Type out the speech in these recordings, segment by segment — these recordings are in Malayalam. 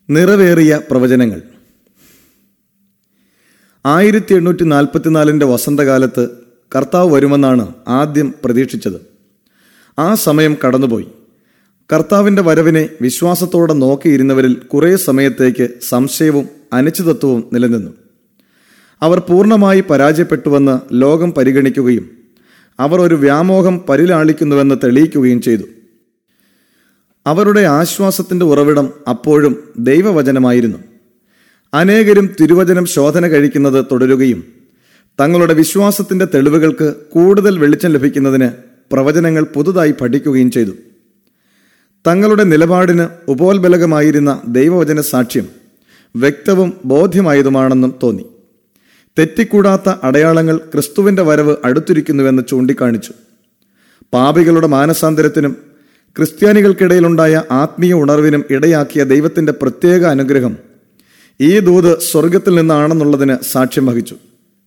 നിറവേറിയ പ്രവചനങ്ങൾ ആയിരത്തി എണ്ണൂറ്റി നാൽപ്പത്തിനാലിൻ്റെ വസന്തകാലത്ത് കർത്താവ് വരുമെന്നാണ് ആദ്യം പ്രതീക്ഷിച്ചത് ആ സമയം കടന്നുപോയി കർത്താവിൻ്റെ വരവിനെ വിശ്വാസത്തോടെ നോക്കിയിരുന്നവരിൽ കുറേ സമയത്തേക്ക് സംശയവും അനിശ്ചിതത്വവും നിലനിന്നു അവർ പൂർണ്ണമായി പരാജയപ്പെട്ടുവെന്ന് ലോകം പരിഗണിക്കുകയും അവർ ഒരു വ്യാമോഹം പരിലാളിക്കുന്നുവെന്ന് തെളിയിക്കുകയും ചെയ്തു അവരുടെ ആശ്വാസത്തിന്റെ ഉറവിടം അപ്പോഴും ദൈവവചനമായിരുന്നു അനേകരും തിരുവചനം ശോധന കഴിക്കുന്നത് തുടരുകയും തങ്ങളുടെ വിശ്വാസത്തിന്റെ തെളിവുകൾക്ക് കൂടുതൽ വെളിച്ചം ലഭിക്കുന്നതിന് പ്രവചനങ്ങൾ പുതുതായി പഠിക്കുകയും ചെയ്തു തങ്ങളുടെ നിലപാടിന് ഉപോത്ബലകമായിരുന്ന ദൈവവചന സാക്ഷ്യം വ്യക്തവും ബോധ്യമായതുമാണെന്നും തോന്നി തെറ്റിക്കൂടാത്ത അടയാളങ്ങൾ ക്രിസ്തുവിന്റെ വരവ് അടുത്തിരിക്കുന്നുവെന്ന് ചൂണ്ടിക്കാണിച്ചു പാപികളുടെ മാനസാന്തരത്തിനും ക്രിസ്ത്യാനികൾക്കിടയിലുണ്ടായ ആത്മീയ ഉണർവിനും ഇടയാക്കിയ ദൈവത്തിന്റെ പ്രത്യേക അനുഗ്രഹം ഈ ദൂത് സ്വർഗത്തിൽ നിന്നാണെന്നുള്ളതിന് സാക്ഷ്യം വഹിച്ചു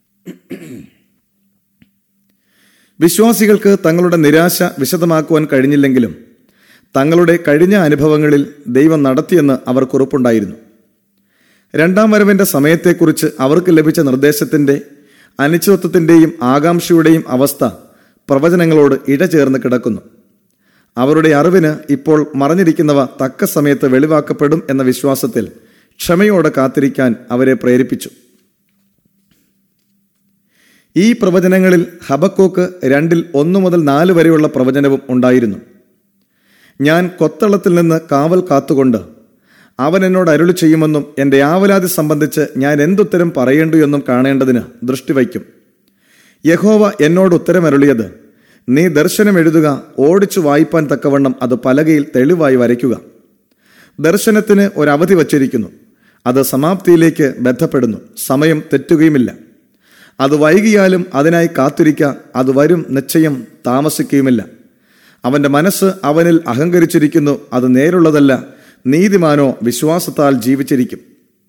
വിശ്വാസികൾക്ക് തങ്ങളുടെ നിരാശ വിശദമാക്കുവാൻ കഴിഞ്ഞില്ലെങ്കിലും തങ്ങളുടെ കഴിഞ്ഞ അനുഭവങ്ങളിൽ ദൈവം നടത്തിയെന്ന് അവർ കുറിപ്പുണ്ടായിരുന്നു രണ്ടാം വരവിന്റെ സമയത്തെക്കുറിച്ച് അവർക്ക് ലഭിച്ച നിർദ്ദേശത്തിന്റെ അനിശ്ചിതത്വത്തിന്റെയും ആകാംക്ഷയുടെയും അവസ്ഥ പ്രവചനങ്ങളോട് ഇഴചേർന്ന് കിടക്കുന്നു അവരുടെ അറിവിന് ഇപ്പോൾ മറഞ്ഞിരിക്കുന്നവ തക്ക സമയത്ത് വെളിവാക്കപ്പെടും എന്ന വിശ്വാസത്തിൽ ക്ഷമയോടെ കാത്തിരിക്കാൻ അവരെ പ്രേരിപ്പിച്ചു ഈ പ്രവചനങ്ങളിൽ ഹബക്കോക്ക് രണ്ടിൽ ഒന്നു മുതൽ നാല് വരെയുള്ള പ്രവചനവും ഉണ്ടായിരുന്നു ഞാൻ കൊത്തളത്തിൽ നിന്ന് കാവൽ കാത്തുകൊണ്ട് അവൻ എന്നോട് അരുളി ചെയ്യുമെന്നും എൻ്റെ ആവലാതി സംബന്ധിച്ച് ഞാൻ എന്തുത്തരം പറയേണ്ടു എന്നും കാണേണ്ടതിന് ദൃഷ്ടി വയ്ക്കും യഹോവ എന്നോട് ഉത്തരമരുളിയത് നീ ദർശനം എഴുതുക ഓടിച്ചു വായിപ്പാൻ തക്കവണ്ണം അത് പലകയിൽ തെളിവായി വരയ്ക്കുക ദർശനത്തിന് ഒരവധി വച്ചിരിക്കുന്നു അത് സമാപ്തിയിലേക്ക് ബന്ധപ്പെടുന്നു സമയം തെറ്റുകയുമില്ല അത് വൈകിയാലും അതിനായി കാത്തിരിക്ക അത് വരും നിശ്ചയം താമസിക്കുകയുമില്ല അവന്റെ മനസ്സ് അവനിൽ അഹങ്കരിച്ചിരിക്കുന്നു അത് നേരുള്ളതല്ല നീതിമാനോ വിശ്വാസത്താൽ ജീവിച്ചിരിക്കും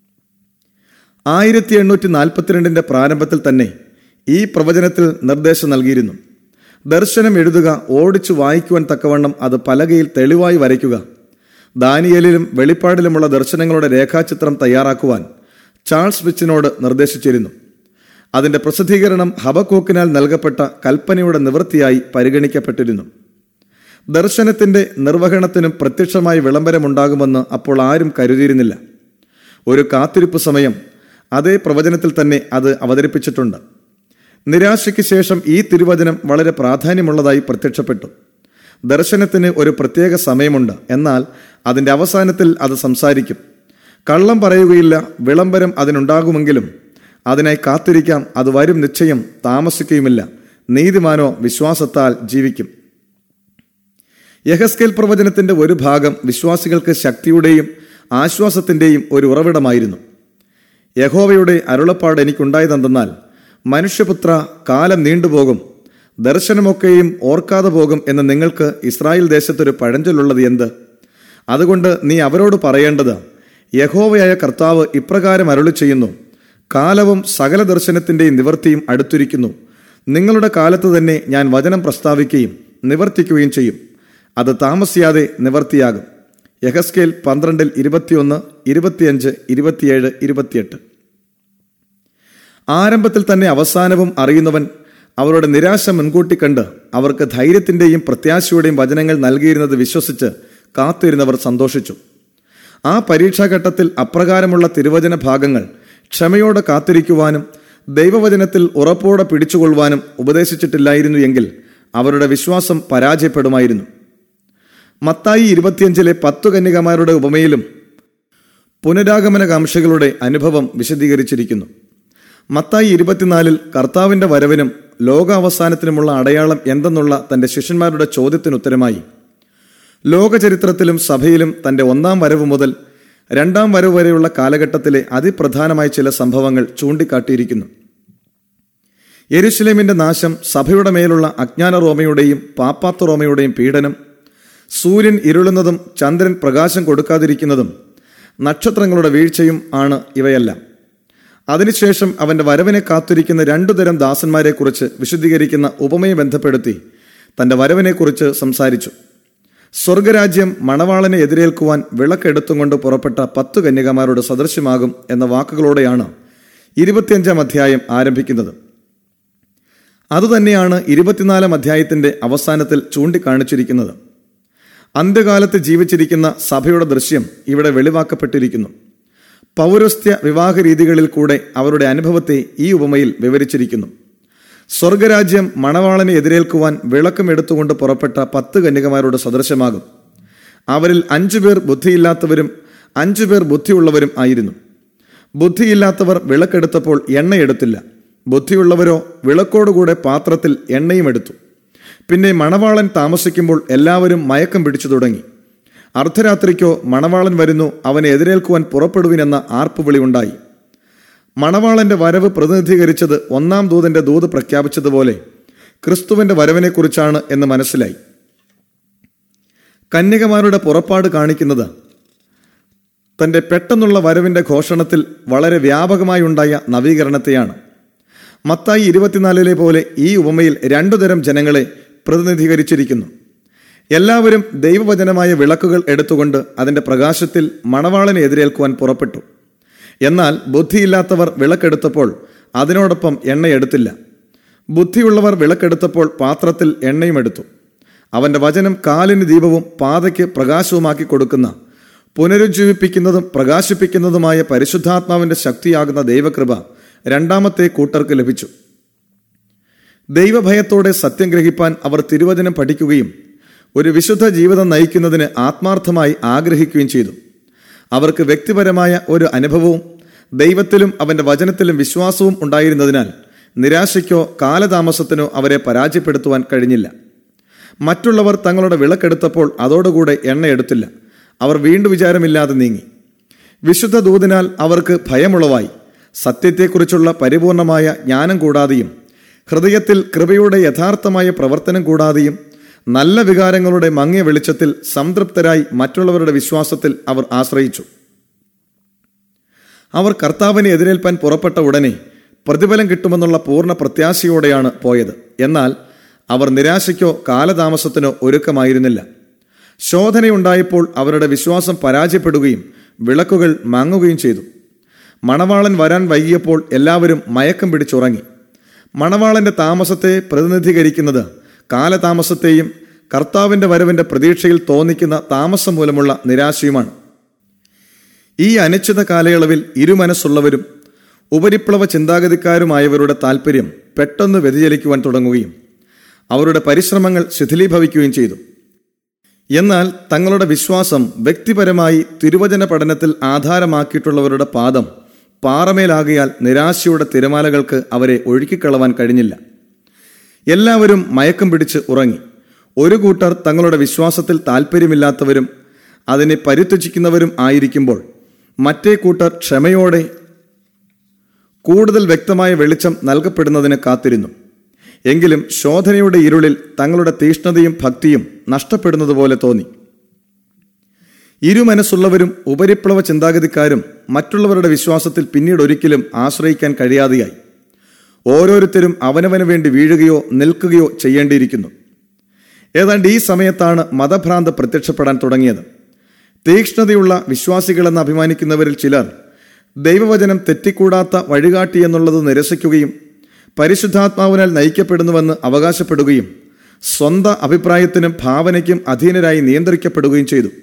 ആയിരത്തി എണ്ണൂറ്റി നാൽപ്പത്തിരണ്ടിന്റെ പ്രാരംഭത്തിൽ തന്നെ ഈ പ്രവചനത്തിൽ നിർദ്ദേശം നൽകിയിരുന്നു ദർശനം എഴുതുക ഓടിച്ചു വായിക്കുവാൻ തക്കവണ്ണം അത് പലകയിൽ തെളിവായി വരയ്ക്കുക ദാനിയലിലും വെളിപ്പാടിലുമുള്ള ദർശനങ്ങളുടെ രേഖാചിത്രം തയ്യാറാക്കുവാൻ ചാൾസ് വിച്ചിനോട് നിർദ്ദേശിച്ചിരുന്നു അതിന്റെ പ്രസിദ്ധീകരണം ഹബക്കോക്കിനാൽ നൽകപ്പെട്ട കൽപ്പനയുടെ നിവൃത്തിയായി പരിഗണിക്കപ്പെട്ടിരുന്നു ദർശനത്തിന്റെ നിർവഹണത്തിനും പ്രത്യക്ഷമായി വിളംബരമുണ്ടാകുമെന്ന് അപ്പോൾ ആരും കരുതിയിരുന്നില്ല ഒരു കാത്തിരിപ്പ് സമയം അതേ പ്രവചനത്തിൽ തന്നെ അത് അവതരിപ്പിച്ചിട്ടുണ്ട് നിരാശയ്ക്ക് ശേഷം ഈ തിരുവചനം വളരെ പ്രാധാന്യമുള്ളതായി പ്രത്യക്ഷപ്പെട്ടു ദർശനത്തിന് ഒരു പ്രത്യേക സമയമുണ്ട് എന്നാൽ അതിന്റെ അവസാനത്തിൽ അത് സംസാരിക്കും കള്ളം പറയുകയില്ല വിളംബരം അതിനുണ്ടാകുമെങ്കിലും അതിനായി കാത്തിരിക്കാം അത് വരും നിശ്ചയം താമസിക്കുകയുമില്ല നീതിമാനോ വിശ്വാസത്താൽ ജീവിക്കും യഹസ്കേൽ പ്രവചനത്തിന്റെ ഒരു ഭാഗം വിശ്വാസികൾക്ക് ശക്തിയുടെയും ആശ്വാസത്തിന്റെയും ഒരു ഉറവിടമായിരുന്നു യഹോവയുടെ അരുളപ്പാട് എനിക്കുണ്ടായതെന്തെന്നാൽ മനുഷ്യപുത്ര കാലം നീണ്ടുപോകും ദർശനമൊക്കെയും ഓർക്കാതെ പോകും എന്ന് നിങ്ങൾക്ക് ഇസ്രായേൽ ദേശത്തൊരു പഴഞ്ചൊല്ലുള്ളത് എന്ത് അതുകൊണ്ട് നീ അവരോട് പറയേണ്ടത് യഹോവയായ കർത്താവ് ഇപ്രകാരം അരുളി ചെയ്യുന്നു കാലവും സകല ദർശനത്തിന്റെയും നിവർത്തിയും അടുത്തിരിക്കുന്നു നിങ്ങളുടെ കാലത്ത് തന്നെ ഞാൻ വചനം പ്രസ്താവിക്കുകയും നിവർത്തിക്കുകയും ചെയ്യും അത് താമസിയാതെ നിവർത്തിയാകും യഹസ്കേൽ പന്ത്രണ്ടിൽ ഇരുപത്തിയൊന്ന് ഇരുപത്തിയഞ്ച് ഇരുപത്തിയേഴ് ഇരുപത്തിയെട്ട് ആരംഭത്തിൽ തന്നെ അവസാനവും അറിയുന്നവൻ അവരുടെ നിരാശ മുൻകൂട്ടി കണ്ട് അവർക്ക് ധൈര്യത്തിന്റെയും പ്രത്യാശയുടെയും വചനങ്ങൾ നൽകിയിരുന്നത് വിശ്വസിച്ച് കാത്തിരുന്നവർ സന്തോഷിച്ചു ആ പരീക്ഷാഘട്ടത്തിൽ അപ്രകാരമുള്ള തിരുവചന ഭാഗങ്ങൾ ക്ഷമയോടെ കാത്തിരിക്കുവാനും ദൈവവചനത്തിൽ ഉറപ്പോടെ പിടിച്ചുകൊള്ളുവാനും ഉപദേശിച്ചിട്ടില്ലായിരുന്നു എങ്കിൽ അവരുടെ വിശ്വാസം പരാജയപ്പെടുമായിരുന്നു മത്തായി ഇരുപത്തിയഞ്ചിലെ പത്തു കന്യകമാരുടെ ഉപമയിലും പുനരാഗമനകാംക്ഷികളുടെ അനുഭവം വിശദീകരിച്ചിരിക്കുന്നു മത്തായി ഇരുപത്തിനാലിൽ കർത്താവിന്റെ വരവിനും ലോകാവസാനത്തിനുമുള്ള അടയാളം എന്തെന്നുള്ള തന്റെ ശിഷ്യന്മാരുടെ ചോദ്യത്തിനുത്തരമായി ലോകചരിത്രത്തിലും സഭയിലും തന്റെ ഒന്നാം വരവ് മുതൽ രണ്ടാം വരവ് വരെയുള്ള കാലഘട്ടത്തിലെ അതിപ്രധാനമായ ചില സംഭവങ്ങൾ ചൂണ്ടിക്കാട്ടിയിരിക്കുന്നു യെരുഷലേമിന്റെ നാശം സഭയുടെ മേലുള്ള അജ്ഞാന റോമയുടെയും പാപ്പാത്ത റോമയുടെയും പീഡനം സൂര്യൻ ഇരുളുന്നതും ചന്ദ്രൻ പ്രകാശം കൊടുക്കാതിരിക്കുന്നതും നക്ഷത്രങ്ങളുടെ വീഴ്ചയും ആണ് ഇവയെല്ലാം അതിനുശേഷം അവന്റെ വരവിനെ കാത്തിരിക്കുന്ന രണ്ടു തരം ദാസന്മാരെക്കുറിച്ച് വിശദീകരിക്കുന്ന ഉപമയെ ബന്ധപ്പെടുത്തി തന്റെ വരവിനെക്കുറിച്ച് സംസാരിച്ചു സ്വർഗരാജ്യം മണവാളനെ എതിരേൽക്കുവാൻ വിളക്കെടുത്തും കൊണ്ട് പുറപ്പെട്ട പത്തു കന്യകമാരോട് സദൃശ്യമാകും എന്ന വാക്കുകളോടെയാണ് ഇരുപത്തിയഞ്ചാം അധ്യായം ആരംഭിക്കുന്നത് അതുതന്നെയാണ് ഇരുപത്തിനാലാം അധ്യായത്തിന്റെ അവസാനത്തിൽ ചൂണ്ടിക്കാണിച്ചിരിക്കുന്നത് അന്ത്യകാലത്ത് ജീവിച്ചിരിക്കുന്ന സഭയുടെ ദൃശ്യം ഇവിടെ വെളിവാക്കപ്പെട്ടിരിക്കുന്നു പൗരസ്ത്യ വിവാഹ രീതികളിൽ കൂടെ അവരുടെ അനുഭവത്തെ ഈ ഉപമയിൽ വിവരിച്ചിരിക്കുന്നു സ്വർഗരാജ്യം മണവാളനെ എതിരേൽക്കുവാൻ വിളക്കം എടുത്തുകൊണ്ട് പുറപ്പെട്ട പത്ത് കന്യകമാരോട് സദൃശമാകും അവരിൽ അഞ്ചുപേർ ബുദ്ധിയില്ലാത്തവരും അഞ്ചുപേർ ബുദ്ധിയുള്ളവരും ആയിരുന്നു ബുദ്ധിയില്ലാത്തവർ വിളക്കെടുത്തപ്പോൾ എണ്ണയെടുത്തില്ല ബുദ്ധിയുള്ളവരോ വിളക്കോടുകൂടെ പാത്രത്തിൽ എണ്ണയും എടുത്തു പിന്നെ മണവാളൻ താമസിക്കുമ്പോൾ എല്ലാവരും മയക്കം പിടിച്ചു തുടങ്ങി അർദ്ധരാത്രിക്കോ മണവാളൻ വരുന്നു അവനെ എതിരേൽക്കുവാൻ പുറപ്പെടുവിനെന്ന ആർപ്പുവിളി ഉണ്ടായി മണവാളന്റെ വരവ് പ്രതിനിധീകരിച്ചത് ഒന്നാം ദൂതന്റെ ദൂത് പ്രഖ്യാപിച്ചതുപോലെ ക്രിസ്തുവിന്റെ വരവിനെക്കുറിച്ചാണ് എന്ന് മനസ്സിലായി കന്യകമാരുടെ പുറപ്പാട് കാണിക്കുന്നത് തന്റെ പെട്ടെന്നുള്ള വരവിന്റെ ഘോഷണത്തിൽ വളരെ വ്യാപകമായി ഉണ്ടായ നവീകരണത്തെയാണ് മത്തായി ഇരുപത്തിനാലിലെ പോലെ ഈ ഉപമയിൽ രണ്ടു തരം ജനങ്ങളെ പ്രതിനിധീകരിച്ചിരിക്കുന്നു എല്ലാവരും ദൈവവചനമായ വിളക്കുകൾ എടുത്തുകൊണ്ട് അതിന്റെ പ്രകാശത്തിൽ മണവാളനെ എതിരേൽക്കുവാൻ പുറപ്പെട്ടു എന്നാൽ ബുദ്ധിയില്ലാത്തവർ വിളക്കെടുത്തപ്പോൾ അതിനോടൊപ്പം എണ്ണയെടുത്തില്ല ബുദ്ധിയുള്ളവർ വിളക്കെടുത്തപ്പോൾ പാത്രത്തിൽ എണ്ണയും എടുത്തു അവന്റെ വചനം കാലിന് ദീപവും പാതയ്ക്ക് പ്രകാശവുമാക്കി കൊടുക്കുന്ന പുനരുജ്ജീവിപ്പിക്കുന്നതും പ്രകാശിപ്പിക്കുന്നതുമായ പരിശുദ്ധാത്മാവിന്റെ ശക്തിയാകുന്ന ദൈവകൃപ രണ്ടാമത്തെ കൂട്ടർക്ക് ലഭിച്ചു ദൈവഭയത്തോടെ സത്യം ഗ്രഹിപ്പാൻ അവർ തിരുവചനം പഠിക്കുകയും ഒരു വിശുദ്ധ ജീവിതം നയിക്കുന്നതിന് ആത്മാർത്ഥമായി ആഗ്രഹിക്കുകയും ചെയ്തു അവർക്ക് വ്യക്തിപരമായ ഒരു അനുഭവവും ദൈവത്തിലും അവന്റെ വചനത്തിലും വിശ്വാസവും ഉണ്ടായിരുന്നതിനാൽ നിരാശയ്ക്കോ കാലതാമസത്തിനോ അവരെ പരാജയപ്പെടുത്തുവാൻ കഴിഞ്ഞില്ല മറ്റുള്ളവർ തങ്ങളുടെ വിളക്കെടുത്തപ്പോൾ അതോടുകൂടെ എണ്ണയെടുത്തില്ല അവർ വീണ്ടും വിചാരമില്ലാതെ നീങ്ങി വിശുദ്ധ ദൂതിനാൽ അവർക്ക് ഭയമുളവായി സത്യത്തെക്കുറിച്ചുള്ള പരിപൂർണമായ ജ്ഞാനം കൂടാതെയും ഹൃദയത്തിൽ കൃപയുടെ യഥാർത്ഥമായ പ്രവർത്തനം കൂടാതെയും നല്ല വികാരങ്ങളുടെ മങ്ങിയ വെളിച്ചത്തിൽ സംതൃപ്തരായി മറ്റുള്ളവരുടെ വിശ്വാസത്തിൽ അവർ ആശ്രയിച്ചു അവർ കർത്താവിനെ എതിരേൽപ്പാൻ പുറപ്പെട്ട ഉടനെ പ്രതിഫലം കിട്ടുമെന്നുള്ള പൂർണ്ണ പ്രത്യാശയോടെയാണ് പോയത് എന്നാൽ അവർ നിരാശയ്ക്കോ കാലതാമസത്തിനോ ഒരുക്കമായിരുന്നില്ല ശോധനയുണ്ടായപ്പോൾ അവരുടെ വിശ്വാസം പരാജയപ്പെടുകയും വിളക്കുകൾ മങ്ങുകയും ചെയ്തു മണവാളൻ വരാൻ വൈകിയപ്പോൾ എല്ലാവരും മയക്കം പിടിച്ചുറങ്ങി മണവാളന്റെ താമസത്തെ പ്രതിനിധീകരിക്കുന്നത് കാലതാമസത്തെയും കർത്താവിന്റെ വരവിന്റെ പ്രതീക്ഷയിൽ തോന്നിക്കുന്ന താമസം മൂലമുള്ള നിരാശയുമാണ് ഈ അനിശ്ചിത കാലയളവിൽ ഇരുമനസ്സുള്ളവരും ഉപരിപ്ലവ ചിന്താഗതിക്കാരുമായവരുടെ താൽപ്പര്യം പെട്ടെന്ന് വ്യതിചലിക്കുവാൻ തുടങ്ങുകയും അവരുടെ പരിശ്രമങ്ങൾ ശിഥിലീഭവിക്കുകയും ചെയ്തു എന്നാൽ തങ്ങളുടെ വിശ്വാസം വ്യക്തിപരമായി തിരുവചന പഠനത്തിൽ ആധാരമാക്കിയിട്ടുള്ളവരുടെ പാദം പാറമേലാകിയാൽ നിരാശയുടെ തിരമാലകൾക്ക് അവരെ ഒഴുക്കിക്കളവാൻ കഴിഞ്ഞില്ല എല്ലാവരും മയക്കം പിടിച്ച് ഉറങ്ങി ഒരു കൂട്ടർ തങ്ങളുടെ വിശ്വാസത്തിൽ താല്പര്യമില്ലാത്തവരും അതിനെ പരിത്യജിക്കുന്നവരും ആയിരിക്കുമ്പോൾ മറ്റേ കൂട്ടർ ക്ഷമയോടെ കൂടുതൽ വ്യക്തമായ വെളിച്ചം നൽകപ്പെടുന്നതിന് കാത്തിരുന്നു എങ്കിലും ശോധനയുടെ ഇരുളിൽ തങ്ങളുടെ തീഷ്ണതയും ഭക്തിയും നഷ്ടപ്പെടുന്നതുപോലെ തോന്നി ഇരുമനസ്സുള്ളവരും ഉപരിപ്ലവ ചിന്താഗതിക്കാരും മറ്റുള്ളവരുടെ വിശ്വാസത്തിൽ പിന്നീട് ഒരിക്കലും ആശ്രയിക്കാൻ കഴിയാതെയായി ഓരോരുത്തരും അവനവന് വേണ്ടി വീഴുകയോ നിൽക്കുകയോ ചെയ്യേണ്ടിയിരിക്കുന്നു ഏതാണ്ട് ഈ സമയത്താണ് മതഭ്രാന്ത് പ്രത്യക്ഷപ്പെടാൻ തുടങ്ങിയത് തീക്ഷ്ണതയുള്ള വിശ്വാസികളെന്ന് അഭിമാനിക്കുന്നവരിൽ ചിലർ ദൈവവചനം തെറ്റിക്കൂടാത്ത വഴികാട്ടി എന്നുള്ളത് നിരസിക്കുകയും പരിശുദ്ധാത്മാവിനാൽ നയിക്കപ്പെടുന്നുവെന്ന് അവകാശപ്പെടുകയും സ്വന്ത അഭിപ്രായത്തിനും ഭാവനയ്ക്കും അധീനരായി നിയന്ത്രിക്കപ്പെടുകയും ചെയ്തു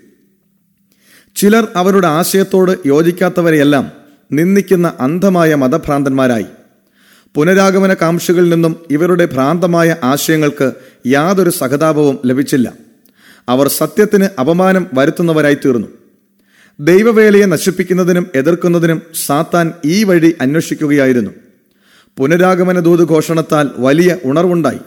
ചിലർ അവരുടെ ആശയത്തോട് യോജിക്കാത്തവരെയെല്ലാം നിന്ദിക്കുന്ന അന്ധമായ മതഭ്രാന്തന്മാരായി പുനരാഗമന കാംക്ഷികളിൽ നിന്നും ഇവരുടെ ഭ്രാന്തമായ ആശയങ്ങൾക്ക് യാതൊരു സഹതാപവും ലഭിച്ചില്ല അവർ സത്യത്തിന് അപമാനം വരുത്തുന്നവരായി തീർന്നു ദൈവവേലയെ നശിപ്പിക്കുന്നതിനും എതിർക്കുന്നതിനും സാത്താൻ ഈ വഴി അന്വേഷിക്കുകയായിരുന്നു പുനരാഗമന ദൂത് ഘോഷണത്താൽ വലിയ ഉണർവുണ്ടായി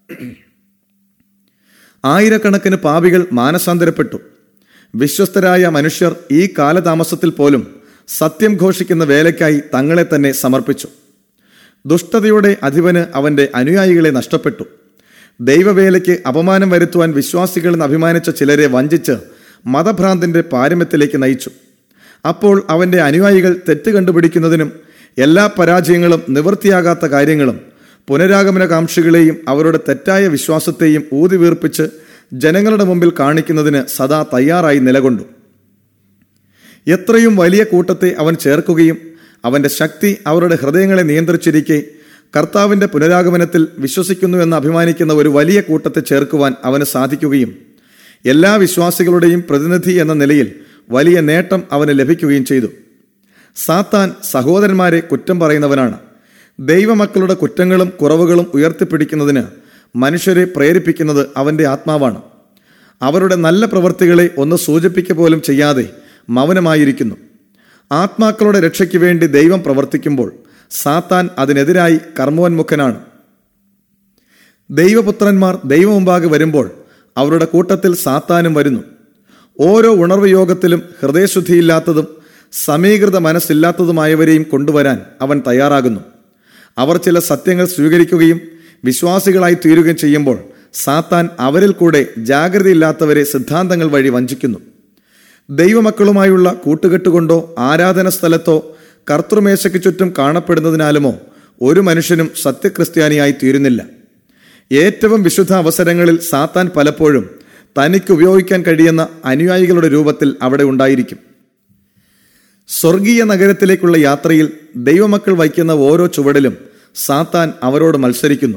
ആയിരക്കണക്കിന് പാപികൾ മാനസാന്തരപ്പെട്ടു വിശ്വസ്തരായ മനുഷ്യർ ഈ കാലതാമസത്തിൽ പോലും സത്യം ഘോഷിക്കുന്ന വേലയ്ക്കായി തങ്ങളെ തന്നെ സമർപ്പിച്ചു ദുഷ്ടതയുടെ അധിപന് അവന്റെ അനുയായികളെ നഷ്ടപ്പെട്ടു ദൈവവേലയ്ക്ക് അപമാനം വരുത്തുവാൻ വിശ്വാസികളെന്ന് അഭിമാനിച്ച ചിലരെ വഞ്ചിച്ച് മതഭ്രാന്തിന്റെ പാരമ്യത്തിലേക്ക് നയിച്ചു അപ്പോൾ അവന്റെ അനുയായികൾ തെറ്റ് കണ്ടുപിടിക്കുന്നതിനും എല്ലാ പരാജയങ്ങളും നിവൃത്തിയാകാത്ത കാര്യങ്ങളും പുനരാഗമന കാംക്ഷികളെയും അവരുടെ തെറ്റായ വിശ്വാസത്തെയും ഊതിവീർപ്പിച്ച് ജനങ്ങളുടെ മുമ്പിൽ കാണിക്കുന്നതിന് സദാ തയ്യാറായി നിലകൊണ്ടു എത്രയും വലിയ കൂട്ടത്തെ അവൻ ചേർക്കുകയും അവന്റെ ശക്തി അവരുടെ ഹൃദയങ്ങളെ നിയന്ത്രിച്ചിരിക്കെ കർത്താവിന്റെ പുനരാഗമനത്തിൽ വിശ്വസിക്കുന്നുവെന്ന് അഭിമാനിക്കുന്ന ഒരു വലിയ കൂട്ടത്തെ ചേർക്കുവാൻ അവന് സാധിക്കുകയും എല്ലാ വിശ്വാസികളുടെയും പ്രതിനിധി എന്ന നിലയിൽ വലിയ നേട്ടം അവന് ലഭിക്കുകയും ചെയ്തു സാത്താൻ സഹോദരന്മാരെ കുറ്റം പറയുന്നവനാണ് ദൈവമക്കളുടെ കുറ്റങ്ങളും കുറവുകളും ഉയർത്തിപ്പിടിക്കുന്നതിന് മനുഷ്യരെ പ്രേരിപ്പിക്കുന്നത് അവന്റെ ആത്മാവാണ് അവരുടെ നല്ല പ്രവൃത്തികളെ ഒന്ന് സൂചിപ്പിക്കുക പോലും ചെയ്യാതെ മൗനമായിരിക്കുന്നു ആത്മാക്കളുടെ രക്ഷയ്ക്ക് വേണ്ടി ദൈവം പ്രവർത്തിക്കുമ്പോൾ സാത്താൻ അതിനെതിരായി കർമ്മോന്മുഖനാണ് ദൈവപുത്രന്മാർ ദൈവമുമ്പാകെ വരുമ്പോൾ അവരുടെ കൂട്ടത്തിൽ സാത്താനും വരുന്നു ഓരോ ഉണർവ് യോഗത്തിലും ഹൃദയശുദ്ധിയില്ലാത്തതും സമീകൃത മനസ്സില്ലാത്തതുമായവരെയും കൊണ്ടുവരാൻ അവൻ തയ്യാറാകുന്നു അവർ ചില സത്യങ്ങൾ സ്വീകരിക്കുകയും വിശ്വാസികളായി തീരുകയും ചെയ്യുമ്പോൾ സാത്താൻ അവരിൽ കൂടെ ജാഗ്രതയില്ലാത്തവരെ സിദ്ധാന്തങ്ങൾ വഴി വഞ്ചിക്കുന്നു ദൈവമക്കളുമായുള്ള കൂട്ടുകെട്ടുകൊണ്ടോ ആരാധന സ്ഥലത്തോ കർത്തൃമേശയ്ക്ക് ചുറ്റും കാണപ്പെടുന്നതിനാലുമോ ഒരു മനുഷ്യനും സത്യക്രിസ്ത്യാനിയായി തീരുന്നില്ല ഏറ്റവും വിശുദ്ധ അവസരങ്ങളിൽ സാത്താൻ പലപ്പോഴും തനിക്ക് ഉപയോഗിക്കാൻ കഴിയുന്ന അനുയായികളുടെ രൂപത്തിൽ അവിടെ ഉണ്ടായിരിക്കും സ്വർഗീയ നഗരത്തിലേക്കുള്ള യാത്രയിൽ ദൈവമക്കൾ വയ്ക്കുന്ന ഓരോ ചുവടിലും സാത്താൻ അവരോട് മത്സരിക്കുന്നു